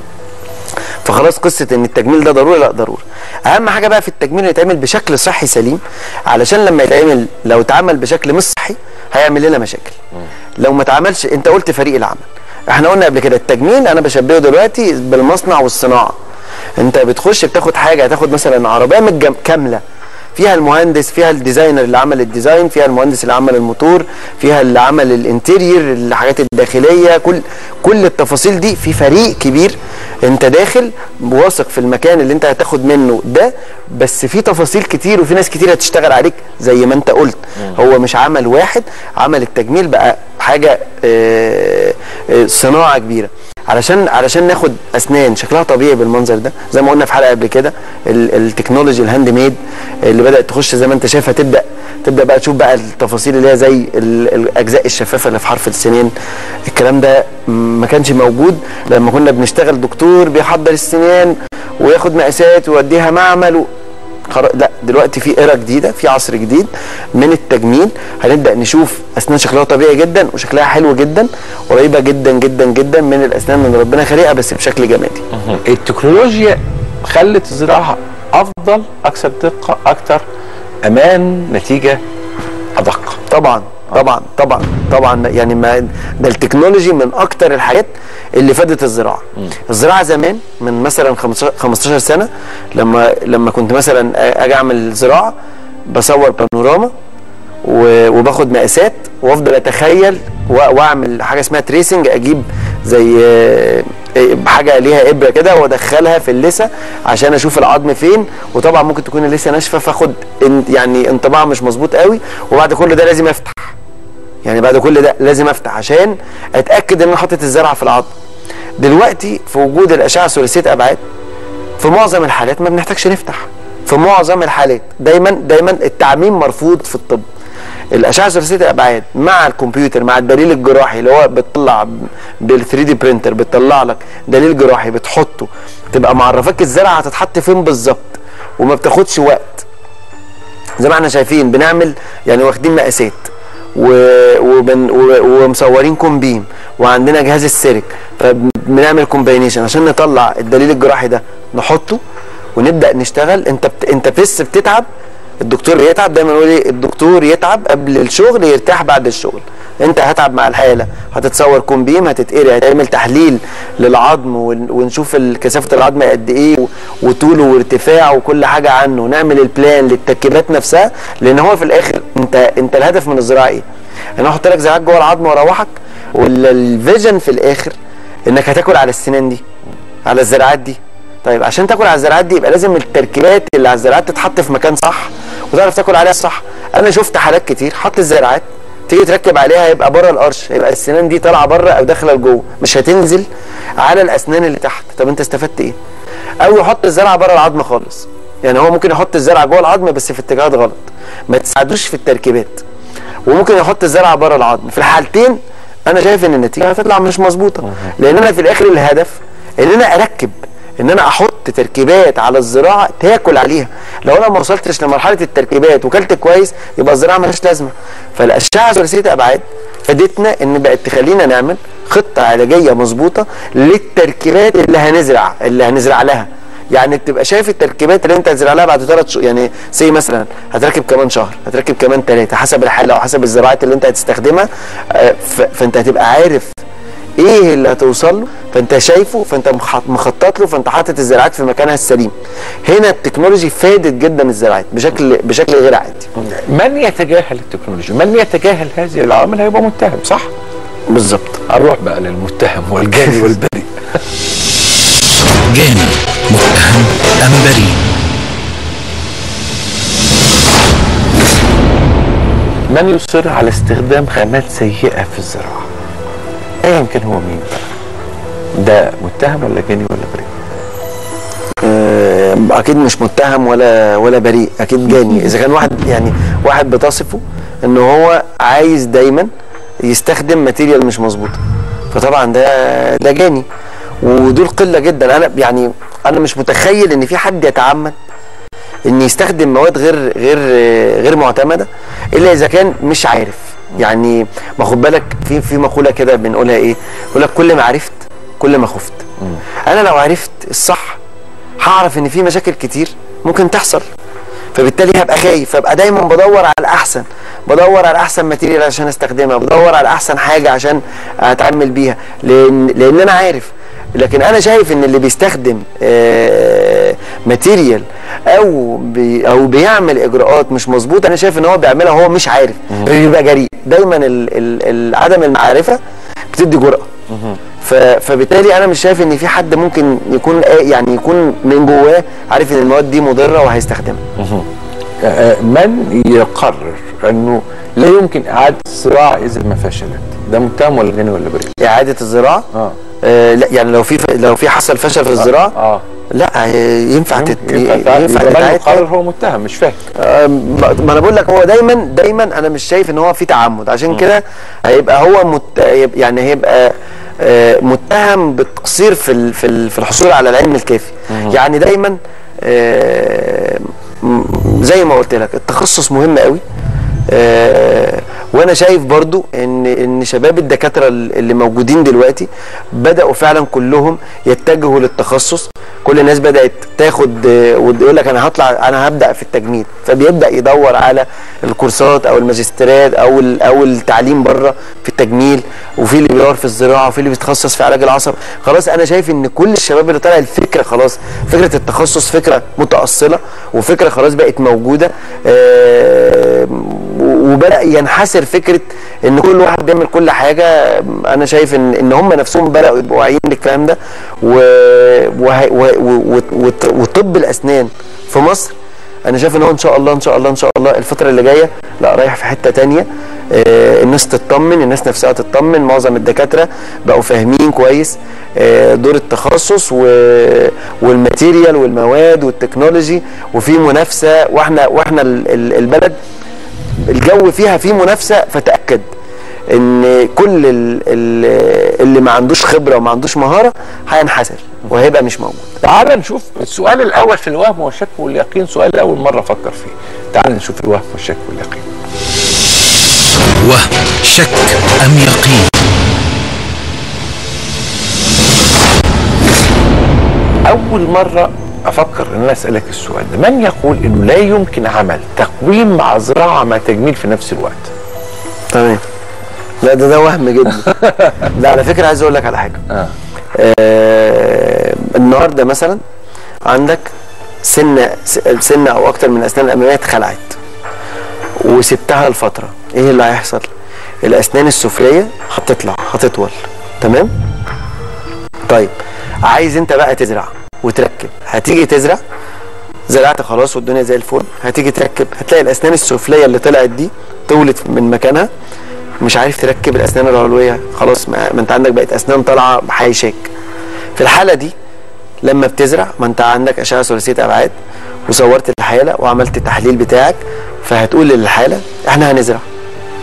فخلاص قصه ان التجميل ده ضروري لا ضروري اهم حاجه بقى في التجميل انه يتعمل بشكل صحي سليم علشان لما يتعمل لو اتعمل بشكل مش صحي هيعمل لنا مشاكل لو ما اتعملش انت قلت فريق العمل احنا قلنا قبل كده التجميل انا بشبهه دلوقتي بالمصنع والصناعه انت بتخش بتاخد حاجه هتاخد مثلا عربيه متجم- كامله فيها المهندس فيها الديزاينر اللي عمل الديزاين فيها المهندس اللي عمل الموتور فيها اللي عمل الانتيرير الحاجات الداخليه كل كل التفاصيل دي في فريق كبير انت داخل واثق في المكان اللي انت هتاخد منه ده بس في تفاصيل كتير وفي ناس كتير هتشتغل عليك زي ما انت قلت هو مش عمل واحد عمل التجميل بقى حاجه اه اه صناعه كبيره علشان علشان ناخد اسنان شكلها طبيعي بالمنظر ده زي ما قلنا في حلقه قبل كده ال- التكنولوجي الهاند ميد اللي بدات تخش زي ما انت شايف هتبدا تبدا بقى تشوف بقى التفاصيل اللي هي زي ال- الاجزاء الشفافه اللي في حرف السنين الكلام ده م- ما كانش موجود لما كنا بنشتغل دكتور بيحضر السنان وياخد مقاسات ويوديها معمل و... خر... لا دلوقتي في ايرا جديده في عصر جديد من التجميل هنبدا نشوف اسنان شكلها طبيعي جدا وشكلها حلو جدا قريبه جدا جدا جدا من الاسنان اللي ربنا خالقها بس بشكل جمالي التكنولوجيا خلت الزراعه افضل اكثر دقه اكثر امان نتيجه ادق طبعا طبعا طبعا طبعا يعني ما ده التكنولوجي من اكتر الحاجات اللي فادت الزراعه الزراعه زمان من مثلا 15 15 سنه لما لما كنت مثلا اجي اعمل زراعه بصور بانوراما و- وباخد مقاسات وافضل اتخيل و- واعمل حاجه اسمها تريسنج اجيب زي آه، آه، حاجه ليها ابره كده وادخلها في اللثه عشان اشوف العظم فين وطبعا ممكن تكون اللثه ناشفه فاخد ان- يعني انطباع مش مظبوط قوي وبعد كل ده لازم افتح يعني بعد كل ده لازم افتح عشان اتاكد ان انا حاطط الزرعه في العظم دلوقتي في وجود الاشعه ثلاثيه ابعاد في معظم الحالات ما بنحتاجش نفتح في معظم الحالات دايما دايما التعميم مرفوض في الطب الاشعه ثلاثيه الابعاد مع الكمبيوتر مع الدليل الجراحي اللي هو بتطلع بال 3 دي برينتر بتطلع لك دليل جراحي بتحطه تبقى معرفاك الزرعه هتتحط فين بالظبط وما بتاخدش وقت زي ما احنا شايفين بنعمل يعني واخدين مقاسات و... وبن... و... ومصورين كومبيم وعندنا جهاز السيرك فبنعمل كومباينيشن عشان نطلع الدليل الجراحي ده نحطه ونبدا نشتغل انت بت... انت بس بتتعب الدكتور بيتعب دايما يقول ايه الدكتور يتعب قبل الشغل يرتاح بعد الشغل انت هتعب مع الحاله هتتصور كومبيم هتتقري هتعمل تحليل للعظم ون- ونشوف ال- كثافه العظم قد ايه و- وطوله وارتفاعه وكل حاجه عنه نعمل البلان للتركيبات نفسها لان هو في الاخر انت انت الهدف من الزراعه ايه؟ انا احط لك زراعات جوه العظم واروحك ولا الفيجن في الاخر انك هتاكل على السنان دي على الزراعات دي طيب عشان تاكل على الزراعات دي يبقى لازم التركيبات اللي على الزراعات تتحط في مكان صح وتعرف تاكل عليها صح انا شفت حالات كتير حط الزراعات تيجي تركب عليها يبقى بره القرش يبقى السنان دي طالعه بره او داخله لجوه مش هتنزل على الاسنان اللي تحت طب انت استفدت ايه او يحط الزرعه بره العظم خالص يعني هو ممكن يحط الزرعه جوه العظم بس في اتجاهات غلط ما تساعدوش في التركيبات وممكن يحط الزرعه بره العظم في الحالتين انا شايف ان النتيجه هتطلع مش مظبوطه لان انا في الاخر الهدف ان انا اركب ان انا احط تركيبات على الزراعه تاكل عليها لو انا ما وصلتش لمرحله التركيبات وكلت كويس يبقى الزراعه ملهاش لازمه فالاشعه ثلاثيه ابعاد فادتنا ان بقت تخلينا نعمل خطه علاجيه مظبوطه للتركيبات اللي هنزرع اللي هنزرع لها يعني بتبقى شايف التركيبات اللي انت هتزرع لها بعد ثلاث شهور يعني زي مثلا هتركب كمان شهر هتركب كمان ثلاثه حسب الحاله او حسب الزراعات اللي انت هتستخدمها آه، ف- فانت هتبقى عارف ايه اللي هتوصل له فانت شايفه فانت مخ- مخطط له فانت حاطط الزراعات في مكانها السليم هنا التكنولوجي فادت جدا الزراعات بشكل بشكل غير عادي من يتجاهل التكنولوجيا من يتجاهل هذه العوامل هيبقى متهم صح بالظبط هنروح بقى للمتهم والجاني والبريء جاني متهم أم بريء من يصر على استخدام خامات سيئة في الزراعة ايا كان هو مين بقى ده متهم ولا جاني ولا بريء آه، اكيد مش متهم ولا ولا بريء اكيد جاني اذا كان واحد يعني واحد بتصفه ان هو عايز دايما يستخدم ماتيريال مش مظبوطه فطبعا ده ده جاني ودول قله جدا انا يعني انا مش متخيل ان في حد يتعمد ان يستخدم مواد غير غير غير معتمده الا اذا كان مش عارف يعني ما خد بالك في في مقوله كده بنقولها ايه بيقول لك كل ما عرفت كل ما خفت انا لو عرفت الصح هعرف ان في مشاكل كتير ممكن تحصل فبالتالي هبقى خايف فابقى دايما بدور على الاحسن بدور على احسن ماتيريال عشان استخدمها بدور على احسن حاجه عشان اتعامل بيها لان لان انا عارف لكن انا شايف ان اللي بيستخدم آه، ماتيريال او بي او بيعمل اجراءات مش مظبوطه انا شايف ان هو بيعملها وهو مش عارف بيبقى جريء دايما ال ال ال عدم المعرفه بتدي جرأه ف- فبالتالي انا مش شايف ان في حد ممكن يكون آه، يعني يكون من جواه عارف ان المواد دي مضره وهيستخدمها آه، من يقرر انه لا يمكن اعاده الزراعه اذا ما فشلت ده متهم ولا جاني ولا بريء اعاده الزراعه اه آه لا يعني لو في لو في حصل فشل في الزراعه اه لا آه، ينفع تت... ينفع ينفع يبقى من تتعاد يقرر هو متهم مش فاهم آه، ما انا بقول لك هو دايما دايما انا مش شايف ان هو في تعمد عشان كده هيبقى هو مت... هيبقى- يعني هيبقى آه، متهم بالتقصير في ال- في ال- في الحصول على العلم الكافي يعني دايما آه، م- زي ما قلت لك التخصص مهم قوي آه، وانا شايف برضو ان ان شباب الدكاتره اللي موجودين دلوقتي بداوا فعلا كلهم يتجهوا للتخصص كل الناس بدات تاخد آه، ويقول لك انا هطلع انا هبدا في التجميل فبيبدا يدور على الكورسات او الماجستيرات او ال- او التعليم بره في التجميل وفي اللي بيدور في الزراعه وفي اللي بيتخصص في علاج العصب خلاص انا شايف ان كل الشباب اللي طالع الفكره خلاص فكره التخصص فكره متاصله وفكره خلاص بقت موجوده آه، وبدا ينحسر فكره ان كل واحد بيعمل كل حاجه انا شايف ان ان هم نفسهم بداوا يبقوا واعيين للكلام ده و... وهي... و... و... و... وطب الاسنان في مصر انا شايف ان هو ان شاء الله ان شاء الله ان شاء الله الفتره اللي جايه لا رايح في حته تانية آه الناس تطمن الناس نفسها تطمن معظم الدكاتره بقوا فاهمين كويس آه دور التخصص و... والماتيريال والمواد والتكنولوجي وفي منافسه واحنا واحنا ال- ال- البلد الجو فيها فيه منافسه فتاكد ان كل ال- ال- اللي ما عندوش خبره وما عندوش مهاره هينحسر وهيبقى مش موجود تعال نشوف السؤال الاول في الوهم والشك واليقين سؤال اول مره افكر فيه تعال نشوف الوهم والشك واليقين وهم شك أم يقين اول مره افكر ان انا اسالك السؤال ده من يقول انه لا يمكن عمل تقويم مع زراعه مع تجميل في نفس الوقت تمام لا ده ده وهم جدا لا على فكره عايز اقول لك على حاجه آه. آه النهارده مثلا عندك سنه سنه او اكتر من الاسنان الاماميه اتخلعت وسبتها لفتره ايه اللي هيحصل الاسنان السفليه هتطلع هتطول تمام طيب عايز انت بقى تزرع وتركب هتيجي تزرع زرعت خلاص والدنيا زي الفل هتيجي تركب هتلاقي الاسنان السفليه اللي طلعت دي طولت من مكانها مش عارف تركب الاسنان العلويه خلاص ما, ما انت عندك بقت اسنان طالعه بحيشاك في الحاله دي لما بتزرع ما انت عندك اشعه ثلاثيه ابعاد وصورت الحاله وعملت التحليل بتاعك فهتقول للحاله احنا هنزرع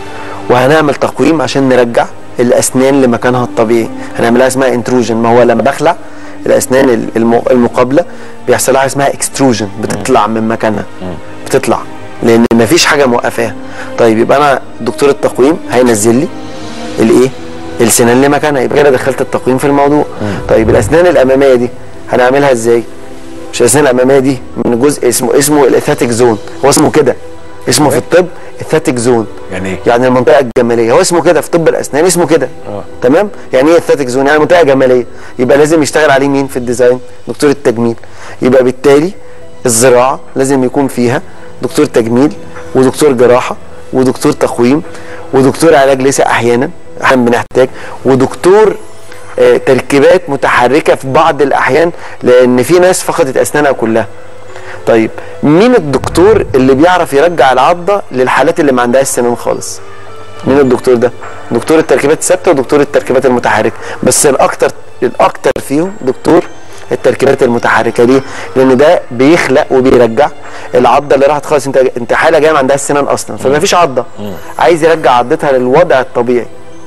وهنعمل تقويم عشان نرجع الاسنان لمكانها الطبيعي هنعملها اسمها انتروجن ما هو لما بخلع الاسنان الم- المقابله بيحصل لها اسمها اكستروجن بتطلع من مكانها بتطلع لان مفيش حاجه موقفاها طيب يبقى انا دكتور التقويم هينزل لي الايه السنان لمكانها يبقى كده دخلت التقويم في الموضوع طيب الاسنان الاماميه دي هنعملها ازاي مش الاسنان الاماميه دي من جزء اسمه اسمه الاثاتيك زون هو اسمه كده اسمه في الطب اثاتيك زون يعني ايه؟ يعني المنطقه الجماليه هو اسمه كده في طب الاسنان اسمه كده آه. تمام يعني ايه اثاتيك زون يعني منطقه جماليه يبقى لازم يشتغل عليه مين في الديزاين دكتور التجميل يبقى بالتالي الزراعه لازم يكون فيها دكتور تجميل ودكتور جراحه ودكتور تقويم ودكتور علاج لسه احيانا احيانا بنحتاج ودكتور آه، تركيبات متحركه في بعض الاحيان لان في ناس فقدت اسنانها كلها طيب مين الدكتور اللي بيعرف يرجع العضه للحالات اللي ما عندهاش سنان خالص مين الدكتور ده دكتور التركيبات الثابته ودكتور التركيبات المتحركه بس الاكتر الاكتر فيهم دكتور التركيبات المتحركه ليه لان ده بيخلق وبيرجع العضه اللي راحت خالص انت انت حاله جايه ما عندهاش سنان اصلا فما فيش عضه عايز يرجع عضتها للوضع الطبيعي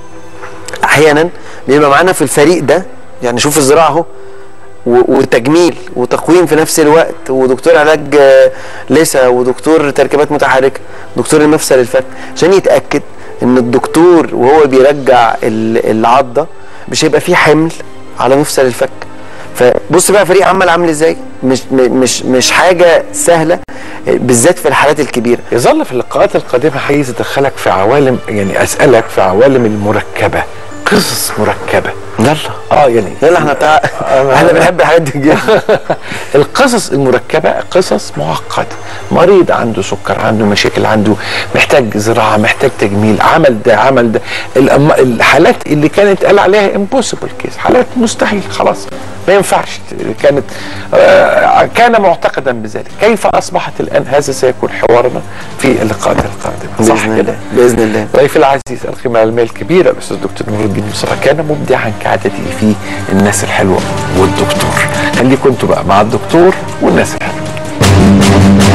احيانا بيبقى معانا في الفريق ده يعني شوف الزراعه اهو و- وتجميل وتقويم في نفس الوقت ودكتور علاج آه، لسه ودكتور تركيبات متحركه دكتور المفصل الفك عشان يتاكد ان الدكتور وهو بيرجع ال- العضه مش هيبقى فيه حمل على مفصل الفك فبص بقى فريق عمل عامل ازاي مش م- مش مش حاجه سهله آه، بالذات في الحالات الكبيره يظل في اللقاءات القادمة عايز أدخلك في عوالم يعني أسألك في عوالم المركبة قصص مركبة يلا اه يعني يلا احنا بتاع احنا بنحب الحاجات دي جدا القصص المركبة قصص معقدة مريض عنده سكر عنده مشاكل عنده محتاج زراعة محتاج تجميل عمل ده عمل ده الأم- الحالات اللي كانت قال عليها امبوسيبل كيس حالات مستحيل خلاص ما ينفعش كانت آه، كان معتقدا بذلك كيف أصبحت الآن هذا سيكون حوارنا في اللقاءات القادمة صح باذن كده الله باذن الله ضيفي العزيز القيمة العلمية الكبيرة الأستاذ دكتور نور الدين مصطفى كان مبدعا كعادته في الناس الحلوة والدكتور خليكم انتوا بقى مع الدكتور والناس الحلوة